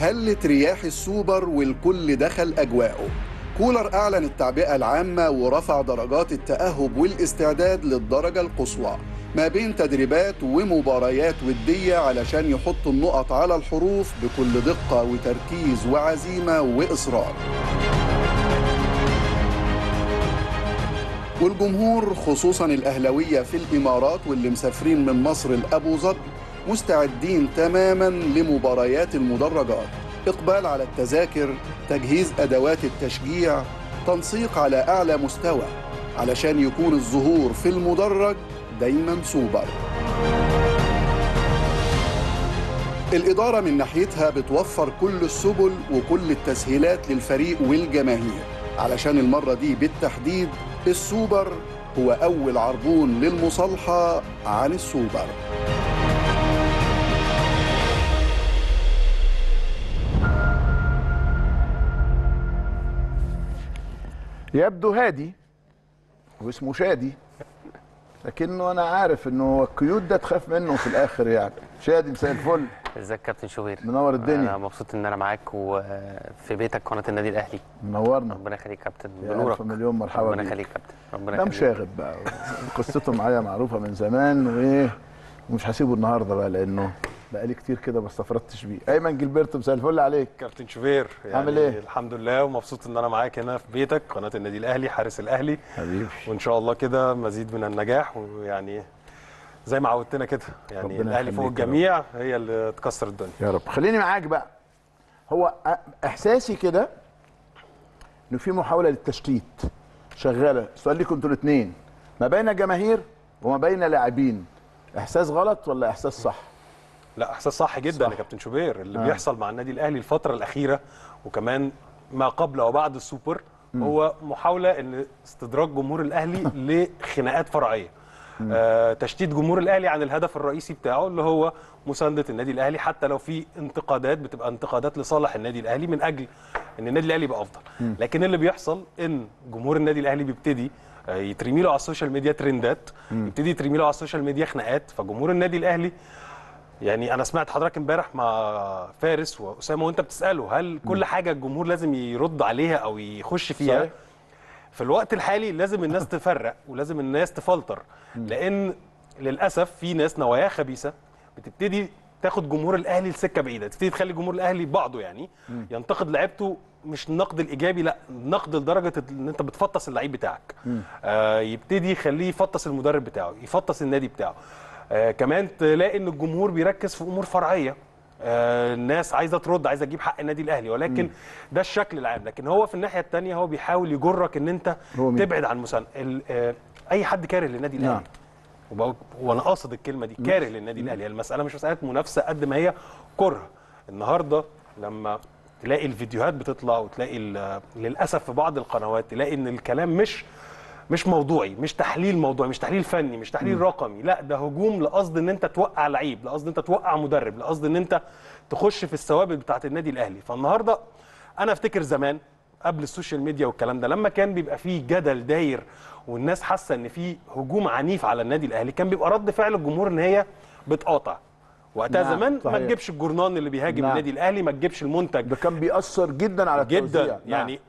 هلت رياح السوبر والكل دخل أجواءه كولر أعلن التعبئة العامة ورفع درجات التأهب والاستعداد للدرجة القصوى ما بين تدريبات ومباريات ودية علشان يحط النقط على الحروف بكل دقة وتركيز وعزيمة وإصرار والجمهور خصوصا الأهلوية في الإمارات واللي مسافرين من مصر لأبو ظبي مستعدين تماما لمباريات المدرجات إقبال على التذاكر تجهيز أدوات التشجيع تنسيق على أعلى مستوى علشان يكون الظهور في المدرج دايما سوبر الإدارة من ناحيتها بتوفر كل السبل وكل التسهيلات للفريق والجماهير علشان المرة دي بالتحديد السوبر هو أول عربون للمصالحة عن السوبر يبدو هادي واسمه شادي لكنه انا عارف انه القيود ده تخاف منه في الاخر يعني شادي مساء الفل ازيك كابتن شوبير منور الدنيا. انا مبسوط ان انا معاك وفي بيتك قناه النادي الاهلي منورنا ربنا يخليك كابتن يا بنورك ألف مليون مرحبا ربنا بيك. يخليك كابتن ربنا ده يخليك مشاغب بقى قصته معايا معروفه من زمان وايه ومش هسيبه النهارده بقى لانه بقالي كتير كده ما استفردتش بيه ايمن جilberto مساء الفل عليك كابتن شوبير يعني عامل إيه؟ الحمد لله ومبسوط ان انا معاك هنا في بيتك قناه النادي الاهلي حارس الاهلي حبيبي وان شاء الله كده مزيد من النجاح ويعني زي ما عودتنا كده يعني ربنا الاهلي فوق يخليك يا رب. الجميع هي اللي تكسر الدنيا يا رب خليني معاك بقى هو أ- احساسي كده انه في محاوله للتشتيت شغاله السؤال ليكم انتوا الاثنين ما بين جماهير وما بين لاعبين احساس غلط ولا احساس صح لا احساس صح جدا صح. يا كابتن شوبير اللي آه. آه. بيحصل مع النادي الاهلي الفتره الاخيره وكمان ما قبل وبعد السوبر هو محاوله ان استدراج جمهور الاهلي لخناقات فرعيه آه تشتيت جمهور الاهلي عن الهدف الرئيسي بتاعه اللي هو مسانده النادي الاهلي حتى لو في انتقادات بتبقى انتقادات لصالح النادي الاهلي من اجل ان النادي الاهلي يبقى افضل لكن اللي بيحصل ان جمهور النادي الاهلي بيبتدي آه، يترمي له على السوشيال ميديا ترندات يبتدي يترمي له على السوشيال ميديا خناقات فجمهور النادي الاهلي يعني انا سمعت حضرتك امبارح مع فارس واسامه وانت بتساله هل كل حاجه الجمهور لازم يرد عليها او يخش فيها صحيح. في الوقت الحالي لازم الناس تفرق ولازم الناس تفلتر لان للاسف في ناس نوايا خبيثه بتبتدي تاخد جمهور الاهلي لسكه بعيده تبتدي تخلي جمهور الاهلي بعضه يعني ينتقد لعيبته مش النقد الايجابي لا النقد لدرجه ان انت بتفطس اللعيب بتاعك آه يبتدي يخليه يفطس المدرب بتاعه يفطس النادي بتاعه آه كمان تلاقي ان الجمهور بيركز في امور فرعيه آه الناس عايزه ترد عايزه تجيب حق النادي الاهلي ولكن ده الشكل العام لكن هو في الناحيه الثانيه هو بيحاول يجرك ان انت هو مين؟ تبعد عن مسان ال- آه اي حد كاره للنادي نعم. الاهلي وبقول- وانا قاصد الكلمه دي كاره للنادي الاهلي المساله مش مساله منافسه قد ما هي كره النهارده لما تلاقي الفيديوهات بتطلع وتلاقي ال- للاسف في بعض القنوات تلاقي ان الكلام مش مش موضوعي مش تحليل موضوعي مش تحليل فني مش تحليل رقمي لا ده هجوم لقصد ان انت توقع لعيب لقصد ان انت توقع مدرب لقصد ان انت تخش في الثوابت بتاعه النادي الاهلي فالنهارده انا افتكر زمان قبل السوشيال ميديا والكلام ده لما كان بيبقى فيه جدل داير والناس حاسه ان في هجوم عنيف على النادي الاهلي كان بيبقى رد فعل الجمهور ان هي بتقاطع وقتها نعم، زمان ما صحيح. تجيبش الجورنان اللي بيهاجم نعم. النادي الاهلي ما تجيبش المنتج ده كان بيأثر جدا على التوزيع جدا يعني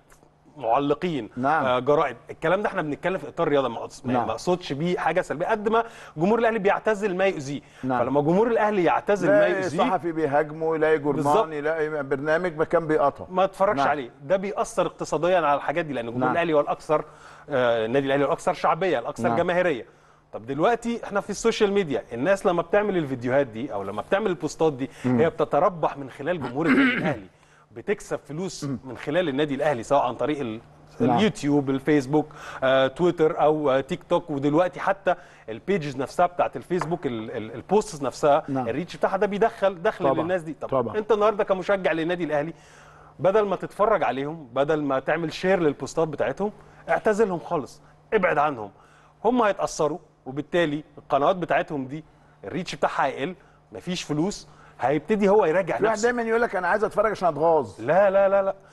معلقين نعم. آه جرائد الكلام ده احنا بنتكلم في اطار رياضه ما أقص- ما نعم. ما اقصدش بيه حاجه سلبيه قد ما جمهور الاهلي بيعتزل ما يؤذيه نعم. فلما جمهور الاهلي يعتزل ما يلاقي يؤذيه صحفي بيهاجمه يلاقي بالظبط. جورنان يلاقي برنامج ما كان بيقطع ما اتفرجش نعم. عليه ده بيأثر اقتصاديا على الحاجات دي لان جمهور نعم. الاهلي هو الاكثر آه، النادي الاهلي هو الاكثر شعبيه الاكثر نعم. جماهيريه طب دلوقتي احنا في السوشيال ميديا الناس لما بتعمل الفيديوهات دي او لما بتعمل البوستات دي هي بتتربح من خلال جمهور النادي الاهلي بتكسب فلوس من خلال النادي الاهلي سواء عن طريق ال... نعم. اليوتيوب الفيسبوك آه، تويتر او آه، تيك توك ودلوقتي حتى البيجز نفسها بتاعت الفيسبوك ال- ال- البوستس نفسها نعم. الريتش بتاعها ده بيدخل دخل طبعاً. للناس دي طب طبعاً. انت النهارده كمشجع للنادي الاهلي بدل ما تتفرج عليهم بدل ما تعمل شير للبوستات بتاعتهم اعتزلهم خالص ابعد عنهم هم هيتاثروا وبالتالي القنوات بتاعتهم دي الريتش بتاعها هيقل مفيش فلوس هيبتدي هو يراجع في واحد نفسه دايما يقول لك انا عايز اتفرج عشان اتغاظ لا لا لا لا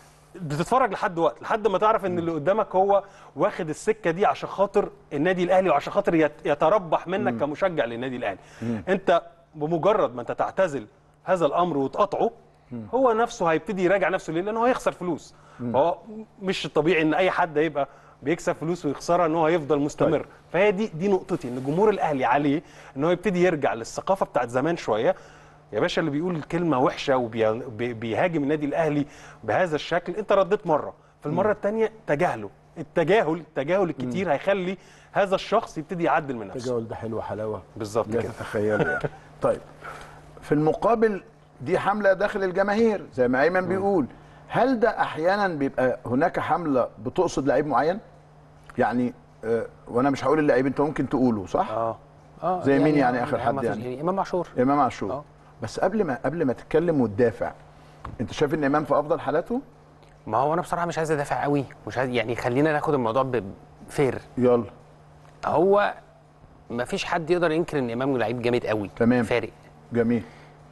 بتتفرج لحد وقت لحد ما تعرف ان اللي قدامك هو واخد السكه دي عشان خاطر النادي الاهلي وعشان خاطر يت- يتربح منك كمشجع للنادي الاهلي انت بمجرد ما انت تعتزل هذا الامر وتقاطعه هو نفسه هيبتدي يراجع نفسه ليه؟ لانه هيخسر فلوس هو مش الطبيعي ان اي حد يبقى بيكسب فلوس ويخسرها ان هو هيفضل مستمر طيب. فهي دي دي نقطتي ان جمهور الاهلي عليه ان هو يبتدي يرجع للثقافه بتاعت زمان شويه يا باشا اللي بيقول كلمه وحشه وبيهاجم النادي الاهلي بهذا الشكل انت رديت مره في المره الثانيه تجاهله التجاهل التجاهل الكتير هيخلي هذا الشخص يبتدي يعدل من نفسه التجاوز ده حلو حلاوه بالظبط لا كده تتخيل يعني. طيب في المقابل دي حمله داخل الجماهير زي ما ايمن بيقول هل ده احيانا بيبقى هناك حمله بتقصد لعيب معين يعني آه وانا مش هقول اللعيب انت ممكن تقوله صح اه اه زي مين يعني آخر ما حد فيش- يعني؟ امام عاشور امام عاشور آه. بس قبل ما قبل ما تتكلم وتدافع انت شايف ان امام في افضل حالاته ما هو انا بصراحه مش عايز ادافع قوي مش عايز يعني خلينا ناخد الموضوع بفير يلا هو ما فيش حد يقدر ينكر ان امام لعيب جامد قوي تمام. فارق جميل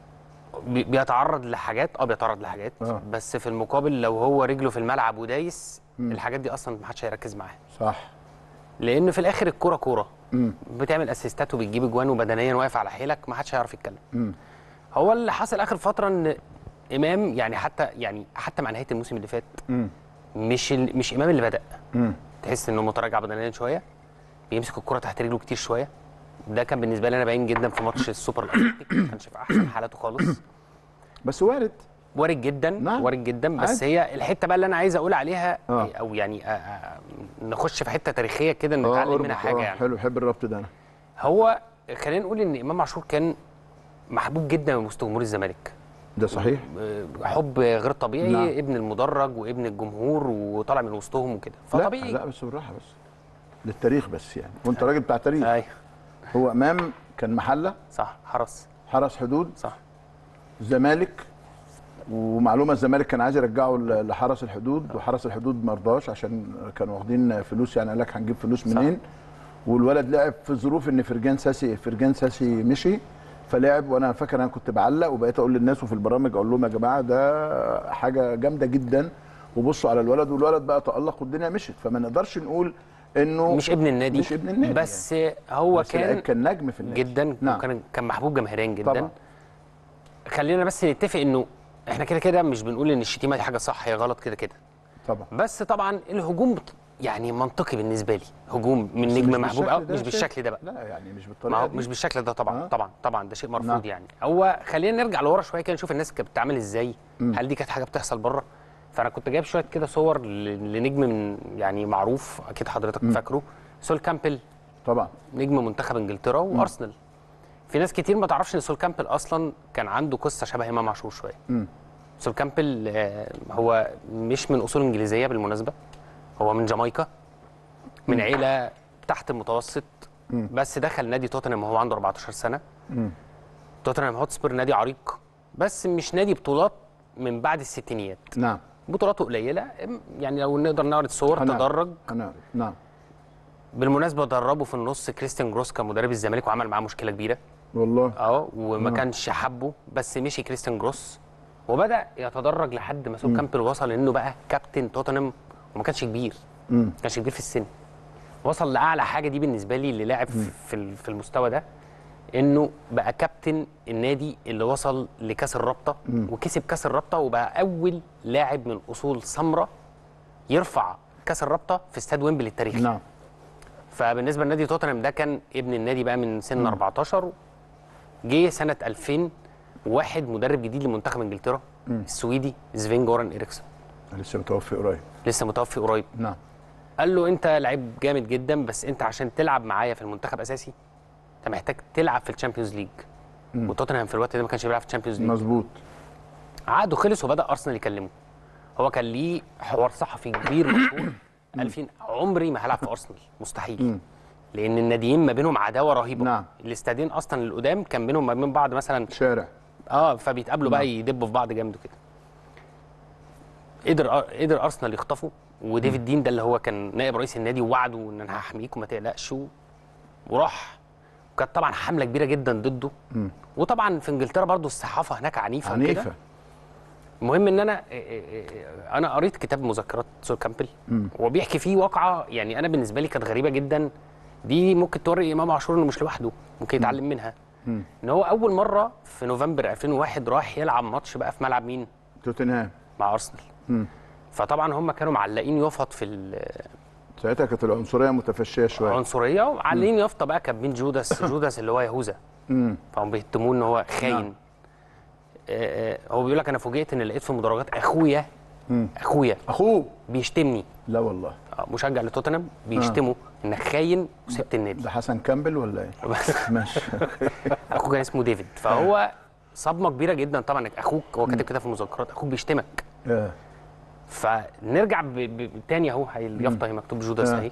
بي- بيتعرض لحاجات اه بيتعرض لحاجات آه. بس في المقابل لو هو رجله في الملعب ودايس الحاجات دي اصلا ما حدش هيركز معاها صح لان في الاخر الكوره كوره امم بتعمل اسيستات وبتجيب اجوان وبدنيا واقف على حيلك ما حدش هيعرف يتكلم امم هو اللي حصل اخر فتره ان امام يعني حتى يعني حتى مع نهايه الموسم اللي فات امم مش ال- مش امام اللي بدا امم تحس انه متراجع بدنيا شويه بيمسك الكره تحت رجله كتير شويه ده كان بالنسبه لي انا باين جدا في ماتش السوبر الافريقي ما كانش في احسن حالاته خالص بس وارد وارد جدا نعم. وارد جدا بس عادي. هي الحته بقى اللي انا عايز اقول عليها آه. او يعني آه، آه، نخش في حته تاريخيه كده اه نتعلم اربط منها حاجه اه يعني حلو حب الربط ده انا هو خلينا نقول ان امام عاشور كان محبوب جدا من وسط جمهور الزمالك ده صحيح آه، حب غير طبيعي نعم. ابن المدرج وابن الجمهور وطالع من وسطهم وكده لا فطبيعي لا بس بالراحه بس للتاريخ بس يعني وانت راجل بتاع تاريخ ايوه هو امام كان محله صح حرس حرس حدود صح زمالك ومعلومه الزمالك كان عايز يرجعه ل- لحرس الحدود وحرس الحدود ما رضاش عشان كانوا واخدين فلوس يعني قال لك هنجيب فلوس صح. منين والولد لعب في ظروف ان فرجان ساسي فرجان ساسي مشي فلعب وانا فاكر انا كنت بعلق وبقيت اقول للناس وفي البرامج اقول لهم يا جماعه ده حاجه جامده جدا وبصوا على الولد والولد بقى تالق والدنيا مشت فما نقدرش نقول انه مش ابن النادي مش ابن النادي بس هو بس لعيب كان كان نجم في النادي جدا نعم. وكان كان محبوب جماهيريا جدا طبعا. خلينا بس نتفق انه احنا كده كده مش بنقول ان الشتيمه دي حاجه صح هي غلط كده كده طبعا بس طبعا الهجوم بت- يعني منطقي بالنسبه لي هجوم من بس نجم مش محبوب بالشكل قوي ده مش يا بالشكل ده بقى لا يعني مش ما بالطريقه هو دي مش بالشكل ده طبعا آه. طبعا طبعا ده شيء مرفوض نعم. يعني هو خلينا نرجع لورا شويه كده نشوف الناس كانت بتتعامل ازاي هل دي كانت حاجه بتحصل بره فانا كنت جايب شويه كده صور ل- لنجم من يعني معروف اكيد حضرتك فاكره سول كامبل طبعا نجم منتخب انجلترا وارسنال في ناس كتير ما تعرفش ان سول كامبل اصلا كان عنده قصه شبه امام عاشور شويه مم. سول كامبل آه، هو مش من اصول انجليزيه بالمناسبه هو من جامايكا من عيله تحت المتوسط بس دخل نادي توتنهام وهو عنده 14 سنه مم. توتنهام هوتسبير نادي عريق بس مش نادي بطولات من بعد الستينيات نعم بطولاته قليله يعني لو نقدر نعرض صور هنعرف. تدرج انا نعم بالمناسبه دربه في النص كريستيان جروس كان مدرب الزمالك وعمل معاه مشكله كبيره والله اه وما كانش حبه بس مشي كريستيان جروس وبدا يتدرج لحد ما سول كامبل وصل انه بقى كابتن توتنهام وما كانش كبير مم. ما كانش كبير في السن وصل لاعلى حاجه دي بالنسبه لي اللي لاعب في- في ال- في المستوى ده انه بقى كابتن النادي اللي وصل لكاس الرابطه وكسب كاس الرابطه وبقى اول لاعب من اصول سمراء يرفع كاس الرابطه في استاد ويمبلي التاريخي نعم فبالنسبه لنادي توتنهام ده كان ابن النادي بقى من سن 14 جه سنه 2001 مدرب جديد لمنتخب انجلترا السويدي سفين جوران اريكسون لسه متوفي قريب لسه متوفي قريب نعم قال له انت لعيب جامد جدا بس انت عشان تلعب معايا في المنتخب اساسي انت محتاج تلعب في الشامبيونز ليج وتوتنهام في الوقت ده ما كانش بيلعب في الشامبيونز ليج مظبوط عقده خلص وبدا ارسنال يكلمه هو كان ليه حوار صحفي كبير مشهور قال فين عمري ما هلعب في ارسنال مستحيل لان الناديين ما بينهم عداوه رهيبه نعم. الاستادين اصلا القدام كان بينهم ما بين بعض مثلا شارع اه فبيتقابلوا بقى يدبوا في بعض جامد وكده قدر قدر ارسنال يخطفه وديفيد دين ده اللي هو كان نائب رئيس النادي ووعده ان انا هحميك وما تقلقش و- وراح وكانت طبعا حمله كبيره جدا ضده وطبعا في انجلترا برضو الصحافه هناك عنيفه وكده. عنيفه المهم ان انا انا قريت كتاب مذكرات سول كامبل وبيحكي فيه واقعه يعني انا بالنسبه لي كانت غريبه جدا دي ممكن توري امام عاشور انه مش لوحده ممكن يتعلم منها ان هو اول مره في نوفمبر 2001 راح يلعب ماتش بقى في ملعب مين توتنهام مع ارسنال فطبعا هم كانوا معلقين يفط في ساعتها كانت العنصريه متفشيه شويه العنصريه ومعلقين يافطه بقى كان مين جوداس جوداس اللي هو يهوذا فهم بيتهموه ان هو خاين نعم. آه، آه، هو بيقول لك انا فوجئت ان لقيت في المدرجات اخويا اخويا اخوه بيشتمني لا والله آه، مشجع لتوتنهام بيشتمه انك خاين وسبت النادي ده حسن كامبل ولا ايه ماشي اخوه كان اسمه ديفيد فهو صدمه كبيره جدا طبعا انك اخوك هو كاتب كده في المذكرات اخوك بيشتمك آه. فنرجع ب- ب- تاني اهو هي اليافطه هي مكتوب جوداس آه. اهي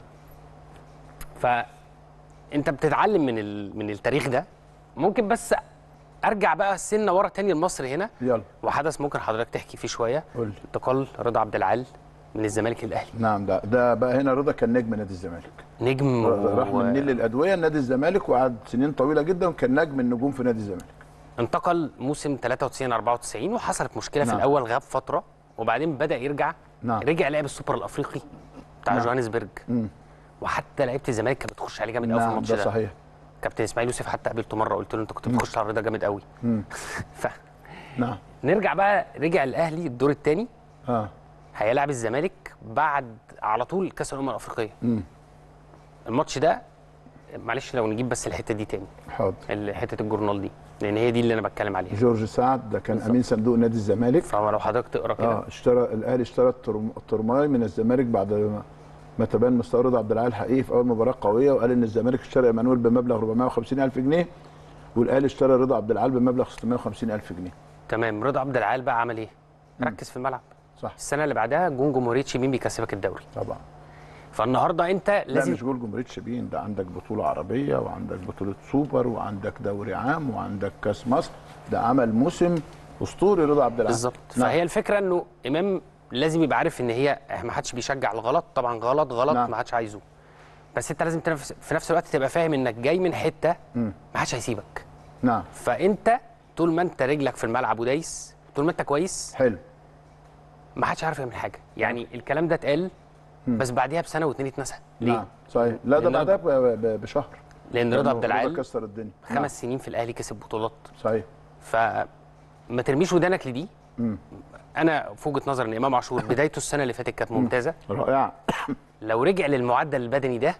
فانت بتتعلم من ال... من التاريخ ده ممكن بس ارجع بقى سنه ورا تاني لمصر هنا يلا وحدث ممكن حضرتك تحكي فيه شويه قول لي. انتقال رضا عبد العال من الزمالك للاهلي نعم ده ده بقى هنا رضا كان نجم نادي الزمالك نجم راح من النيل للادويه نادي الزمالك وقعد سنين طويله جدا وكان نجم النجوم في نادي الزمالك انتقل موسم 93 94 وحصلت مشكله في نعم. الاول غاب فتره وبعدين بدا يرجع نعم. رجع لعب السوبر الافريقي بتاع نعم. جوهانسبرج وحتى لعيبه الزمالك كانت بتخش عليه جامد قوي في نعم الماتش ده ده صحيح كابتن اسماعيل يوسف حتى قابلته مره قلت له انت كنت بتخش على رضا جامد قوي نعم فنرجع بقى رجع الاهلي الدور الثاني اه هيلاعب الزمالك بعد على طول كاس الامم الافريقيه الماتش ده معلش لو نجيب بس الحته دي تاني حاضر ال- حته الجورنال دي لان هي دي اللي انا بتكلم عليها جورج سعد ده كان امين صندوق نادي الزمالك فلو حضرتك تقرا كده اه اشترى الاهلي اشترى الترم- الترماي من الزمالك بعد ما- ما تبان مستوى رضا عبد العال حقيقي في اول مباراه قويه وقال ان الزمالك اشترى ايمانويل بمبلغ 450 الف جنيه والاهلي اشترى رضا عبد العال بمبلغ 650 الف جنيه تمام رضا عبد العال بقى عمل ايه؟ ركز في الملعب صح السنه اللي بعدها جون جمهوريه شيمين بيكسبك الدوري طبعا فالنهارده انت لا لازم مش جول جمهوريه شبين ده عندك بطوله عربيه وعندك بطوله سوبر وعندك دوري عام وعندك كاس مصر ده عمل موسم اسطوري رضا عبد العال بالظبط نعم. فهي الفكره انه امام لازم يبقى عارف ان هي ما حدش بيشجع الغلط طبعا غلط غلط نعم. ما حدش عايزه بس انت لازم تنفس في نفس الوقت تبقى فاهم انك جاي من حته ما حدش هيسيبك نعم فانت طول ما انت رجلك في الملعب ودايس طول ما انت كويس حلو ما حدش عارف يعمل حاجه يعني الكلام ده اتقال بس بعديها بسنه واتنين اتنسى ليه؟ نعم صحيح لا ده لأن بعدها ب- ب- بشهر لان رضا عبد العال كسر الدنيا خمس سنين في الاهلي كسب بطولات نعم. صحيح فما ترميش ودانك لدي انا في وجهه نظري ان امام عاشور بدايته السنه اللي فاتت كانت ممتازه رائع لو رجع للمعدل البدني ده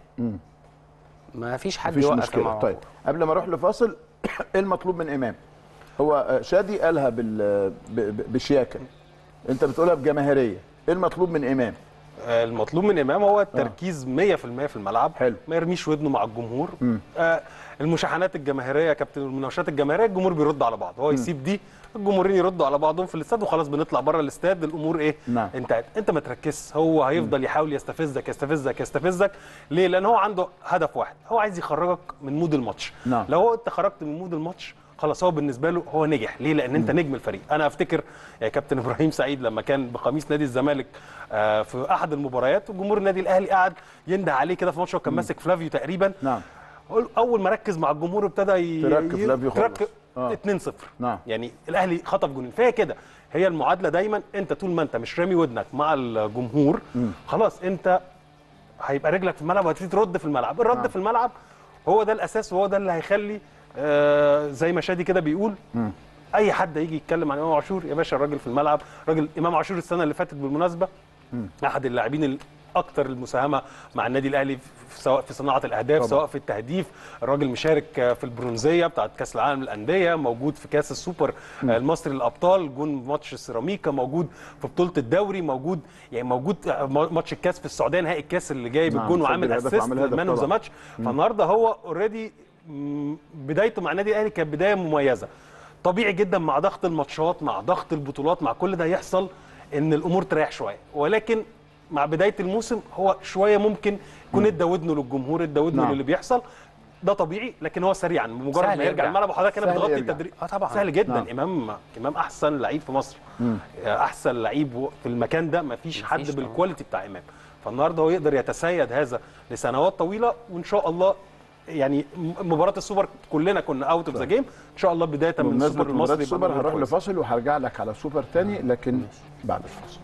ما فيش حد مفيش يوقف مشكله إمام طيب قبل ما اروح لفاصل ايه المطلوب من امام هو آه، شادي قالها بال ب- ب- بشياكه انت بتقولها بجماهيريه ايه المطلوب من امام آه، المطلوب من امام هو التركيز 100% في الملعب حلو. ما يرميش ودنه مع الجمهور آه المشاحنات الجماهيريه يا كابتن المناوشات الجماهيريه الجمهور بيرد على بعض هو يسيب دي الجمهورين يردوا على بعضهم في الاستاد وخلاص بنطلع بره الاستاد الامور ايه نعم. انت انت ما تركزش هو هيفضل يحاول يستفزك يستفزك يستفزك ليه لان هو عنده هدف واحد هو عايز يخرجك من مود الماتش نعم. لو هو انت خرجت من مود الماتش خلاص هو بالنسبه له هو نجح ليه لان انت نجم الفريق انا افتكر يا كابتن ابراهيم سعيد لما كان بقميص نادي الزمالك آه، في احد المباريات وجمهور النادي الاهلي قعد ينده عليه كده في ماتش وكان ماسك فلافيو تقريبا نعم اول ما ركز مع الجمهور ابتدى ي... ترك ي- فلافيو خالص. ترك آه. 2-0 نعم. يعني الاهلي خطف جونين فهي كده هي المعادله دايما انت طول ما انت مش رامي ودنك مع الجمهور خلاص انت هيبقى رجلك في الملعب وهتبتدي ترد في الملعب الرد نعم. في الملعب هو ده الاساس وهو ده اللي هيخلي آه زي ما شادي كده بيقول اي حد يجي يتكلم عن امام عاشور يا باشا الراجل في الملعب راجل امام عاشور السنه اللي فاتت بالمناسبه احد اللاعبين الاكثر المساهمه مع النادي الاهلي في سواء في صناعه الاهداف طبعا. سواء في التهديف الراجل مشارك في البرونزيه بتاعه كاس العالم للانديه موجود في كاس السوبر المصري للابطال جون ماتش سيراميكا موجود في بطوله الدوري موجود يعني موجود ماتش الكاس في السعوديه نهائي الكاس اللي جايب نعم، الجون سجل وعامل هدف اسيست وعامل هدف مان اوف ذا طبعا. ماتش فالنهارده هو اوريدي بدايته مع النادي الاهلي كانت بدايه مميزه طبيعي جدا مع ضغط الماتشات مع ضغط البطولات مع كل ده يحصل ان الامور تريح شويه ولكن مع بدايه الموسم هو شويه ممكن يكون ادى ودنه للجمهور ادى ودنه نعم. للي بيحصل ده طبيعي لكن هو سريعا بمجرد سهل ما يرجع يرجع. الملعب وحضرتك هنا سهل بتغطي يرجع. التدريب اه طبعا سهل جدا نعم. امام امام احسن لعيب في مصر احسن لعيب في المكان ده مفيش حد مفيش طبعا. بالكواليتي بتاع امام فالنهارده هو يقدر يتسيد هذا لسنوات طويله وان شاء الله يعني م- مباراه السوبر كلنا كنا اوت اوف ذا جيم ان شاء الله بدايه من بمناسبه السوبر مباراه المصري السوبر يبقى هروح كويس. لفاصل وهرجع لك على سوبر تاني لكن بعد الفاصل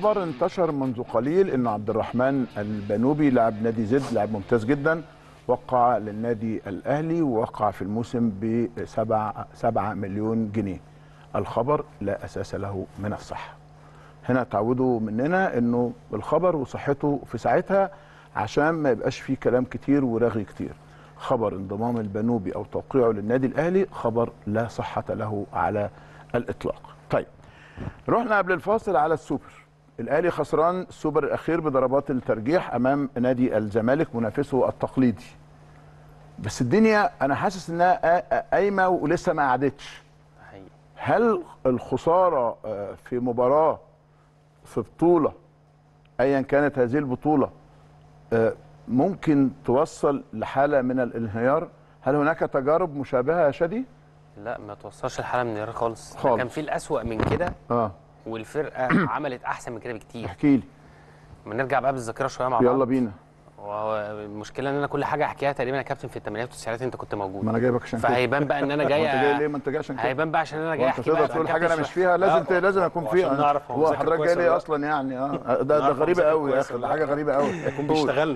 خبر انتشر منذ قليل ان عبد الرحمن البنوبي لاعب نادي زد لاعب ممتاز جدا وقع للنادي الاهلي ووقع في الموسم ب 7 7 مليون جنيه الخبر لا اساس له من الصحه هنا تعودوا مننا انه الخبر وصحته في ساعتها عشان ما يبقاش فيه كلام كتير ورغي كتير خبر انضمام البنوبي او توقيعه للنادي الاهلي خبر لا صحه له على الاطلاق طيب رحنا قبل الفاصل على السوبر الاهلي خسران السوبر الاخير بضربات الترجيح امام نادي الزمالك منافسه التقليدي بس الدنيا انا حاسس انها قا- قايمه ولسه ما قعدتش حقيقي. هل الخساره آه، في مباراه في بطوله ايا كانت هذه البطوله آه، ممكن توصل لحاله من الانهيار هل هناك تجارب مشابهه يا شادي لا ما توصلش الحاله من النهار خالص ده خالص. كان في الاسوأ من كده اه والفرقه عملت احسن من كده بكتير احكي لي ما نرجع بقى بالذاكره شويه مع بعض يلا بينا وهو المشكله ان انا كل حاجه احكيها تقريبا يا كابتن في الثمانينات والتسعينات انت كنت موجود ما انا جايبك عشان كده فهيبان بقى ان انا جاي انت جاي ليه ما انت جاي عشان كده هيبان بقى عشان انا جاي وانت احكي تقدر بقى تقول عن حاجه انا كابتن مش شوية. فيها لازم لا، ت- لازم اكون وعشان فيها نعرف هو هو مذاكر حضرتك كويس جاي ليه ولا لا. اصلا يعني اه ده ده نعرف هو غريبه مذاكر قوي يا كويس اخي ولا ده لا. حاجه غريبه قوي يكون بيشتغل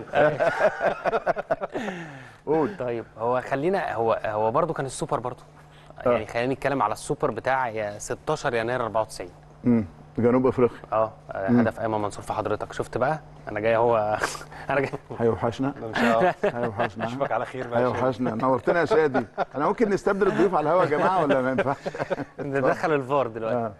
قول طيب هو خلينا هو هو برده كان السوبر برده يعني خلينا نتكلم على السوبر بتاع يا 16 يناير 94 امم جنوب افريقيا اه هدف ايمن منصور في حضرتك شفت بقى انا جاي هو انا جاي هيوحشنا ان شاء الله هيوحشنا اشوفك على خير بقى يا شادي. هيوحشنا نورتنا يا شادي انا ممكن نستبدل الضيوف على الهوا يا جماعه ولا ما ينفعش دخل الفار دلوقتي آه.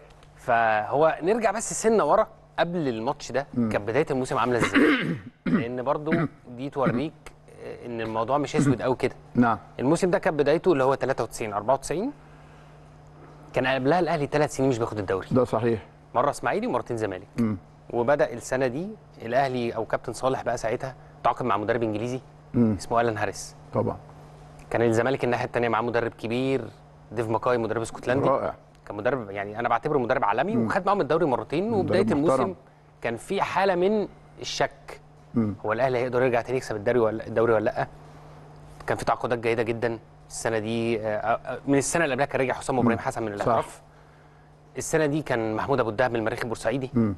فهو نرجع بس سنه ورا قبل الماتش ده كانت بدايه الموسم عامله ازاي لان برضو دي توريك آه، ان الموضوع مش اسود قوي كده نعم الموسم ده كانت بدايته اللي هو 93 94 كان قبلها الاهلي ثلاث سنين مش بياخد الدوري ده صحيح مره اسماعيلي ومرتين زمالك مم. وبدا السنه دي الاهلي او كابتن صالح بقى ساعتها تعاقد مع مدرب انجليزي مم. اسمه الان هاريس طبعا كان الزمالك الناحيه الثانيه معاه مدرب كبير ديف ماكاي مدرب اسكتلندي رائع كان مدرب يعني انا بعتبره مدرب عالمي وخد معاهم الدوري مرتين مدرب وبدايه الموسم محترم. كان في حاله من الشك مم. هو الاهلي هيقدر يرجع تاني يكسب الدوري ولا الدوري ولا لا كان في تعاقدات جيده جدا السنه دي آه، آه، من السنه اللي قبلها كان رجع حسام ابراهيم حسن من الاحتراف السنه دي كان محمود ابو الدهب من المريخ البورسعيدي مم.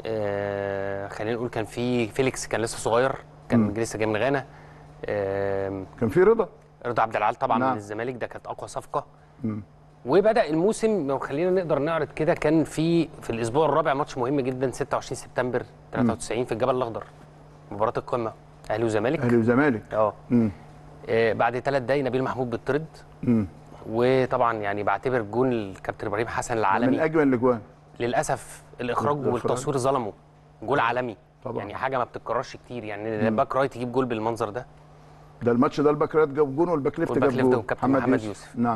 آه خلينا نقول كان في فيليكس كان لسه صغير كان لسه جاي من غانا آه كان في رضا رضا عبد العال طبعا نعم. من الزمالك ده كانت اقوى صفقه مم. وبدا الموسم لو خلينا نقدر نعرض كده كان في في الاسبوع الرابع ماتش مهم جدا 26 سبتمبر 93 في الجبل الاخضر مباراه القمه اهلي وزمالك اهلي وزمالك اه مم. آه، بعد ثلاث دقايق نبيل محمود بيطرد مم. وطبعا يعني بعتبر جون الكابتن ابراهيم حسن من العالمي اجمل الاجوان للاسف الاخراج الإخراج. والتصوير ظلموا جول عالمي طبعا. يعني حاجه ما بتتكررش كتير يعني باك رايت يجيب جول بالمنظر ده ده الماتش ده الباك رايت جاب جون والباك ليفت والباك جاب ليفت جون والكابتن محمد يوسف. نعم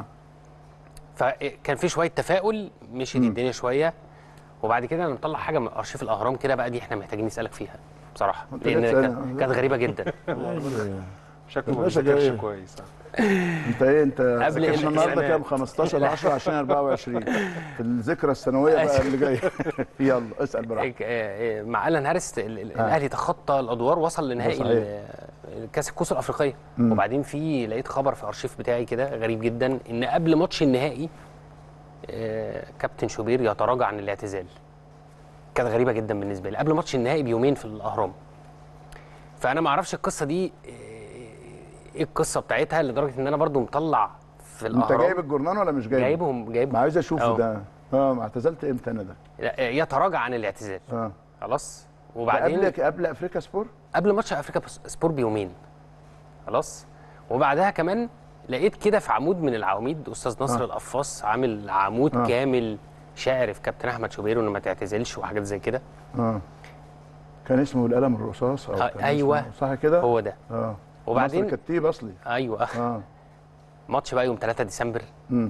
فكان في شويه تفاؤل مشيت الدنيا شويه وبعد كده انا مطلع حاجه من ارشيف الاهرام كده بقى دي احنا محتاجين نسالك فيها بصراحه أنت لان جاي كانت تسألني؟ كانت غريبه جدا شكله ما الباشا بيذاكرش جاي. كويس انت ايه انت قبل ذاكرنا النهارده السنة. كام 15 10 20 24 في الذكرى السنويه بقى اللي جايه يلا اسال براحتك إيه- إيه، مع الان هارس ال- ال- الاهلي تخطى الادوار وصل لنهائي صحيح. ال- كاس الكؤوس الافريقيه وبعدين في لقيت خبر في ارشيف بتاعي كده غريب جدا ان قبل ماتش النهائي آه، كابتن شوبير يتراجع عن الاعتزال كانت غريبه جدا بالنسبه لي قبل ماتش النهائي بيومين في الاهرام فانا ما اعرفش القصه دي آه، ايه القصه بتاعتها لدرجه ان انا برضو مطلع في انت الاهرام جايب الجورنان ولا مش جايب جايبهم جايب ما عايز اشوفه أهو. ده اه ما اعتزلت امتى انا ده لا، يتراجع عن الاعتزال اه خلاص ده وبعدين قبل قبل افريكا سبور قبل ماتش افريكا بس- سبور بيومين خلاص وبعدها كمان لقيت كده في عمود من العواميد استاذ نصر آه. آه. القفاص عامل عمود آه. آه. كامل شاعر في كابتن احمد شوبير انه ما تعتزلش وحاجات زي كده اه كان اسمه القلم الرصاص او آه، كان أيوة. اسمه- صح كده هو ده اه وبعدين- مصر كتيب اصلي ايوه اه ماتش بقى يوم 3 ديسمبر امم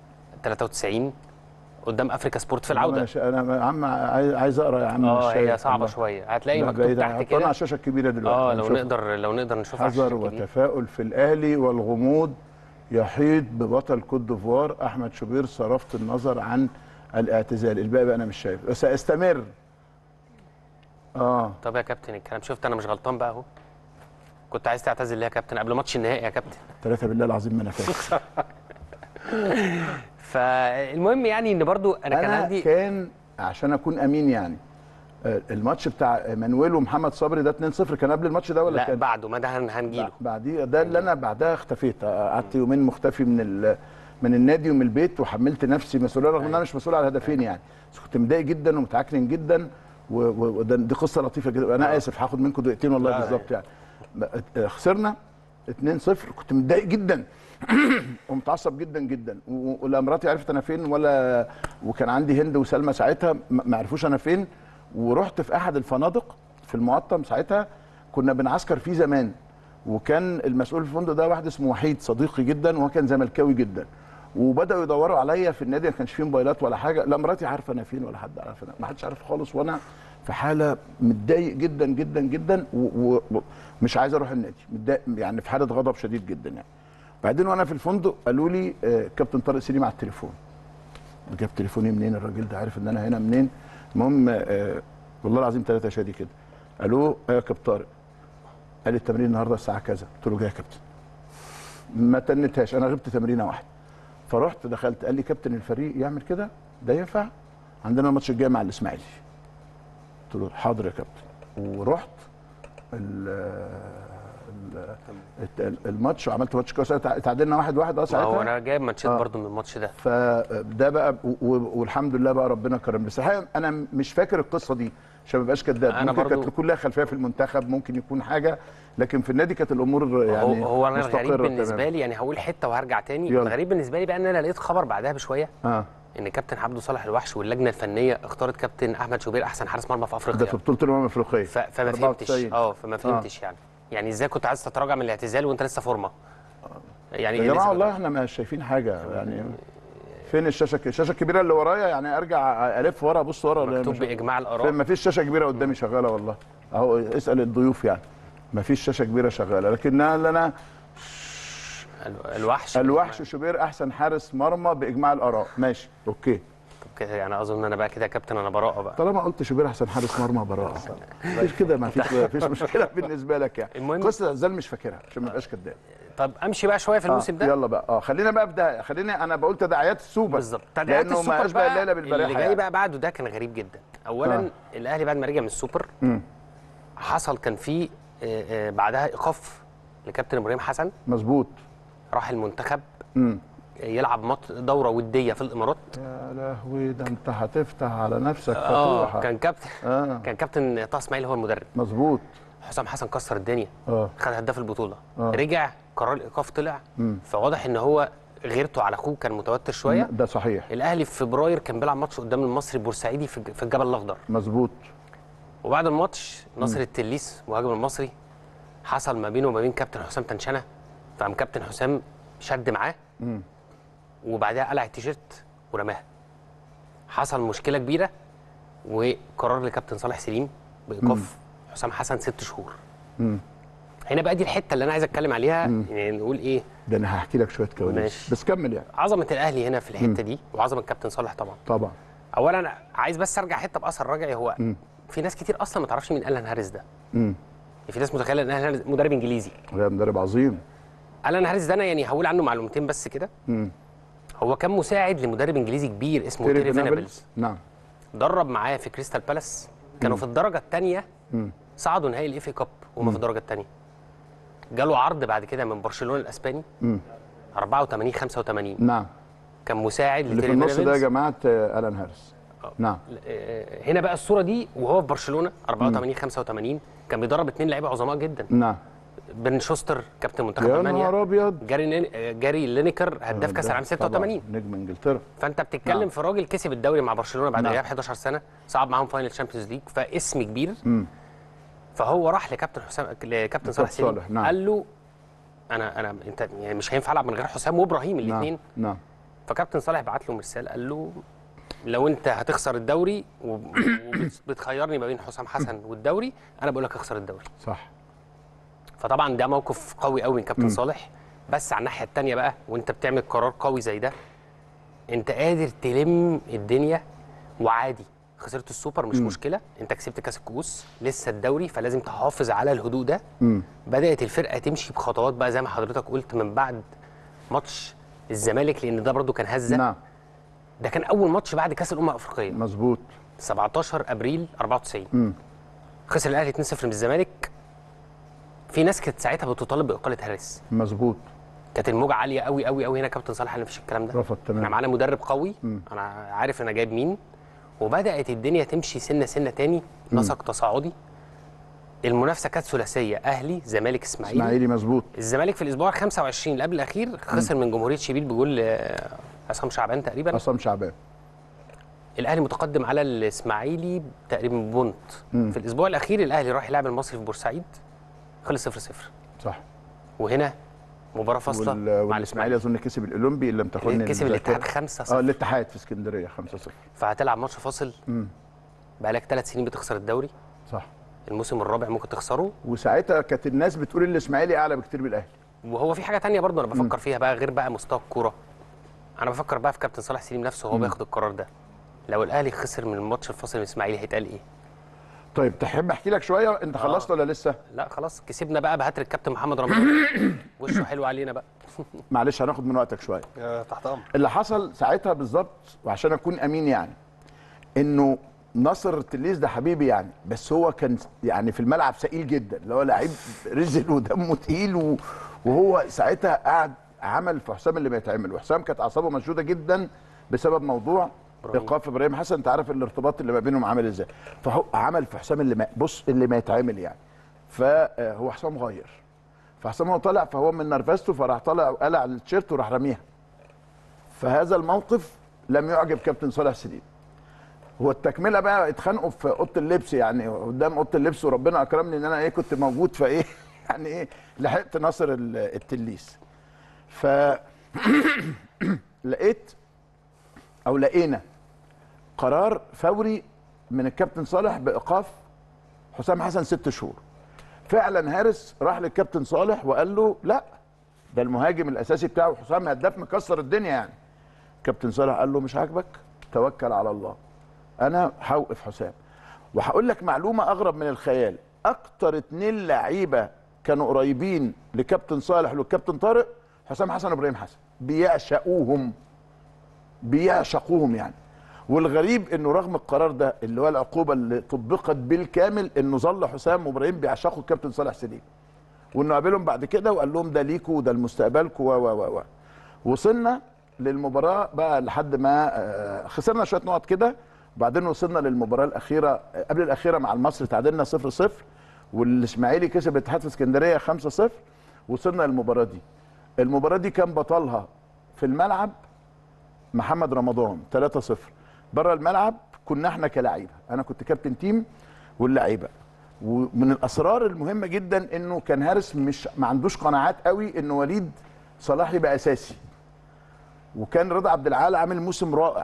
93 قدام افريكا سبورت في انا العوده ش- انا يا عم عايز عايز اقرا يا عم اه مش هي شايف صعبه والله. شويه هتلاقي لا، مكتوب بعيدة. تحت حطونا على كده الشاشه الكبيره دلوقتي اه لو هنشوفها. نقدر لو نقدر نشوفها على حذر الشاشة الكبيرة. وتفاؤل في الاهلي والغموض يحيط ببطل كوت ديفوار احمد شوبير صرفت النظر عن الاعتزال الباقي بقى انا مش شايف ساستمر اه طب يا كابتن الكلام شفت انا مش غلطان بقى اهو كنت عايز تعتزل ليه يا كابتن قبل ماتش النهائي يا كابتن ثلاثة بالله العظيم ما انا فاكر فالمهم يعني ان برضو انا, كان انا عندي كان عشان اكون امين يعني آه، الماتش بتاع مانويل ومحمد صبري ده 2-0 كان قبل الماتش ده ولا لا كان بعده ما ده هن- هنجيله بعديه ده اللي انا بعدها اختفيت قعدت يومين مختفي من ال... من النادي ومن البيت وحملت نفسي مسؤوليه رغم ان انا مش مسؤول على هدفين يعني بس كنت متضايق جدا ومتعكنن جدا و- و- وده دي قصه لطيفه جدا انا اسف هاخد منكم دقيقتين والله لا، لا. بالظبط يعني ب- خسرنا 2-0 كنت متضايق جدا ومتعصب جدا جدا و- ولا مراتي عرفت انا فين ولا وكان عندي هند وسلمى ساعتها ما ما عرفوش انا فين ورحت في احد الفنادق في المقطم ساعتها كنا بنعسكر فيه زمان وكان المسؤول في الفندق ده واحد اسمه وحيد صديقي جدا وهو كان زملكاوي جدا وبداوا يدوروا عليا في النادي ما كانش فيه موبايلات ولا حاجه لا مراتي عارفه انا فين ولا حد عارف أنا- ما حدش عارف خالص وانا في حاله متضايق جدا جدا جدا ومش عايز اروح النادي متضايق يعني في حاله غضب شديد جدا يعني بعدين وانا في الفندق قالوا لي آه، كابتن طارق سليم على التليفون جاب تليفوني منين الراجل ده عارف ان انا هنا منين المهم آه، والله العظيم ثلاثه شادي كده الو ايوه يا كابتن طارق قال لي التمرين النهارده الساعه كذا قلت له جاي يا كابتن ما تنتهاش انا غبت تمرينه واحده فرحت دخلت قال لي كابتن الفريق يعمل كده ده ينفع عندنا الماتش الجاي مع الاسماعيلي قلت له حاضر يا كابتن ورحت ال- ال- الت- الماتش وعملت ماتش كويس تعادلنا واحد واحد اه ما ساعتها هو انا جايب ماتشات آه. برضو من الماتش ده فده بقى و- و- والحمد لله بقى ربنا كرم بس الحقيقه انا مش فاكر القصه دي عشان ما ابقاش كداب أنا ممكن برضو- كانت كلها خلفيه في المنتخب ممكن يكون حاجه لكن في النادي كانت الامور يعني هو, هو انا مستقرة الغريب بالنسبه تماماً. لي يعني هقول حته وهرجع تاني يلا. الغريب بالنسبه لي بقى ان انا لقيت خبر بعدها بشويه اه ان كابتن عبده صالح الوحش واللجنه الفنيه اختارت كابتن احمد شوبير احسن حارس مرمى في ده افريقيا في بطوله الامم الافريقيه ف... فما 94. فهمتش اه فما فهمتش يعني يعني ازاي كنت عايز تتراجع من الاعتزال وانت لسه فورمه يعني يا إيه جماعه لسه والله احنا مش شايفين حاجه يعني فين الشاشه الشاشه الكبيره اللي ورايا يعني ارجع الف ورا ابص ورا لا، مكتوب مش- باجماع الاراء ما فيش شاشه كبيره قدامي شغاله والله اهو اسال الضيوف يعني ما فيش شاشه كبيره شغاله لكن انا انا ال- الوحش الوحش شوبير احسن حارس مرمى باجماع الاراء ماشي اوكي طب كده يعني اظن انا بقى كده كابتن انا براءه بقى طالما قلت شوبير احسن حارس مرمى براءه مفيش كده ما فيش ما فيش مشكله بالنسبه لك يعني المهم- قصه الاعتزال مش فاكرها عشان ما ابقاش كداب طب امشي بقى شويه في الموسم آه ده يلا بقى اه خلينا بقى ابدا خلينا انا بقول تداعيات السوبر بالظبط تدعيمات لانه السوبر ما اشبه بقى الليله بالبارحه اللي جاي يعني. بقى بعده ده كان غريب جدا اولا آه. الاهلي بعد ما رجع من السوبر مم. حصل كان في آه، آه، بعدها ايقاف لكابتن ابراهيم حسن مظبوط راح المنتخب امم يلعب مط- دوره وديه في الامارات يا لهوي ده انت هتفتح على نفسك اه فتوحه كان كابتن اه كان كابتن طه اسماعيل هو المدرب مظبوط حسام حسن كسر الدنيا اه خد هداف البطوله آه. رجع قرار الايقاف طلع مم. فواضح ان هو غيرته على اخوه كان متوتر شويه ده صحيح الاهلي في فبراير كان بيلعب ماتش قدام المصري البورسعيدي في الج- في الجبل الاخضر مظبوط وبعد الماتش ناصر التليس مهاجم المصري حصل ما بينه وما بين كابتن حسام تنشنه فقام كابتن حسام شد معاه مم. وبعدها قلع التيشيرت ورماها حصل مشكله كبيره وقرار لكابتن صالح سليم بايقاف حسام حسن ست شهور مم. هنا بقى دي الحته اللي انا عايز اتكلم عليها يعني نقول ايه ده انا هحكي لك شويه كواليس ماشي. بس كمل يعني عظمه الاهلي هنا في الحته دي وعظمه كابتن صالح طبعا طبعا اولا عايز بس ارجع حته باثر رجعي هو مم. في ناس كتير اصلا ما تعرفش مين الان هاريس ده امم في ناس متخيله ان الان هاريس مدرب انجليزي ده مدرب عظيم الان هاريس ده انا يعني هقول عنه معلومتين بس كده امم هو كان مساعد لمدرب انجليزي كبير اسمه تيري تيري فينابلز فينابلز نعم درب معاه في كريستال بالاس كانوا في الدرجه الثانيه مم. صعدوا نهائي الاف اي كاب وهم في الدرجه الثانيه جاله عرض بعد كده من برشلونه الاسباني مم. 84 85 نعم كان مساعد اللي في لتيري النص ده يا فينابلز جماعه آه، الان هارس نعم آه، هنا بقى الصوره دي وهو في برشلونه 84 85 كان بيدرب اثنين لعيبه عظماء جدا نعم بن شوستر كابتن منتخب يا المانيا نهار ابيض جاري نين- آه، جاري لينيكر هداف كاس العالم 86 طبعاً، نجم انجلترا فانت بتتكلم نعم. في راجل كسب الدوري مع برشلونه بعد نعم. غياب 11 سنه صعد معاهم فاينل تشامبيونز ليج فاسم كبير مم. فهو راح لكابتن حسام لكابتن صالح سليم صالح، نعم. قال له انا انا انت يعني مش هينفع العب من غير حسام وابراهيم الاثنين نعم نعم فكابتن صالح بعت له مرسال قال له لو انت هتخسر الدوري وبتخيرني ما بين حسام حسن والدوري انا بقول لك اخسر الدوري صح فطبعا ده موقف قوي قوي من كابتن صالح بس على الناحيه الثانيه بقى وانت بتعمل قرار قوي زي ده انت قادر تلم الدنيا وعادي خسرت السوبر مش مشكله انت كسبت كاس الكؤوس لسه الدوري فلازم تحافظ على الهدوء ده مم. بدات الفرقه تمشي بخطوات بقى زي ما حضرتك قلت من بعد ماتش الزمالك لان ده برضو كان هزه نعم ده كان اول ماتش بعد كاس الامم الافريقيه مظبوط 17 ابريل 94 خسر الاهلي 2-0 من الزمالك في ناس كانت ساعتها بتطالب باقاله هاريس مظبوط كانت الموجه عاليه قوي قوي قوي هنا كابتن صالح قال مفيش الكلام ده رفض تمام. احنا معانا مدرب قوي انا عارف انا جايب مين وبدات الدنيا تمشي سنه سنه تاني نسق تصاعدي المنافسه كانت ثلاثيه اهلي زمالك اسماعيلي اسماعيلي مظبوط الزمالك في الاسبوع ال 25 اللي قبل الاخير خسر من جمهوريه شبيل بجول آه، عصام شعبان تقريبا عصام شعبان الاهلي متقدم على الاسماعيلي تقريبا بونت في الاسبوع الاخير الاهلي راح يلعب المصري في بورسعيد خلص 0 0 صح وهنا مباراه فاصله وال... مع والاسماعيلي الاسماعيلي اظن كسب الاولمبي اللي لم تخن كسب الذاكرة. الاتحاد 5 اه 0 الاتحاد في اسكندريه 5 0 فهتلعب ماتش فاصل بقالك ثلاث سنين بتخسر الدوري صح الموسم الرابع ممكن تخسره وساعتها كانت الناس بتقول الاسماعيلي اعلى بكتير من الاهلي وهو في حاجه تانية برضه انا بفكر فيها بقى غير بقى مستوى الكوره انا بفكر بقى في كابتن صالح سليم نفسه وهو بياخد القرار ده لو الاهلي خسر من الماتش الفاصل من الاسماعيلي هيتقال ايه طيب تحب احكي لك شويه انت خلصت ولا لسه لا خلاص كسبنا بقى بهاتريك كابتن محمد رمضان وشه حلو علينا بقى معلش هناخد من وقتك شويه آه، تحت امر اللي حصل ساعتها بالظبط وعشان اكون امين يعني انه ناصر التليس ده حبيبي يعني بس هو كان يعني في الملعب ثقيل جدا اللي هو لعيب رزل ودمه تقيل و- وهو ساعتها قعد عمل في حسام اللي ما يتعمل وحسام كانت اعصابه مشدوده جدا بسبب موضوع إبراهيم. ايقاف ابراهيم حسن انت عارف الارتباط اللي ما بينهم عامل ازاي فهو عمل في حسام اللي ما بص اللي ما يتعمل يعني فهو حسام غير فحسام هو طالع فهو من نرفزته فراح طالع وقلع التيشيرت وراح رميها فهذا الموقف لم يعجب كابتن صالح سليم هو التكمله بقى اتخانقوا في اوضه اللبس يعني قدام اوضه اللبس وربنا اكرمني ان انا ايه كنت موجود فايه يعني ايه لحقت ناصر ال- التليس ف لقيت او لقينا قرار فوري من الكابتن صالح بايقاف حسام حسن ست شهور فعلا هارس راح للكابتن صالح وقال له لا ده المهاجم الاساسي بتاعه حسام هداف مكسر الدنيا يعني كابتن صالح قال له مش عاجبك توكل على الله انا هوقف حسام وهقول لك معلومه اغرب من الخيال اكتر اتنين لعيبه كانوا قريبين لكابتن صالح والكابتن طارق حسام حسن وابراهيم حسن بيعشقوهم بيعشقوهم يعني والغريب انه رغم القرار ده اللي هو العقوبه اللي طبقت بالكامل انه ظل حسام وابراهيم بيعشقوا الكابتن صالح سليم وانه قابلهم بعد كده وقال لهم ده ليكوا وده لمستقبلكوا و و و و وصلنا للمباراه بقى لحد ما آه، خسرنا شويه نقط كده وبعدين وصلنا للمباراه الاخيره آه، قبل الاخيره مع المصري تعادلنا 0 0 والاسماعيلي كسب الاتحاد في اسكندريه 5 0 وصلنا للمباراه دي المباراه دي كان بطلها في الملعب محمد رمضان 3 0 بره الملعب كنا احنا كلاعيبه انا كنت كابتن تيم واللعيبه ومن الاسرار المهمه جدا انه كان هارس مش ما عندوش قناعات قوي انه وليد صلاح يبقى اساسي وكان رضا عبد العال عامل موسم رائع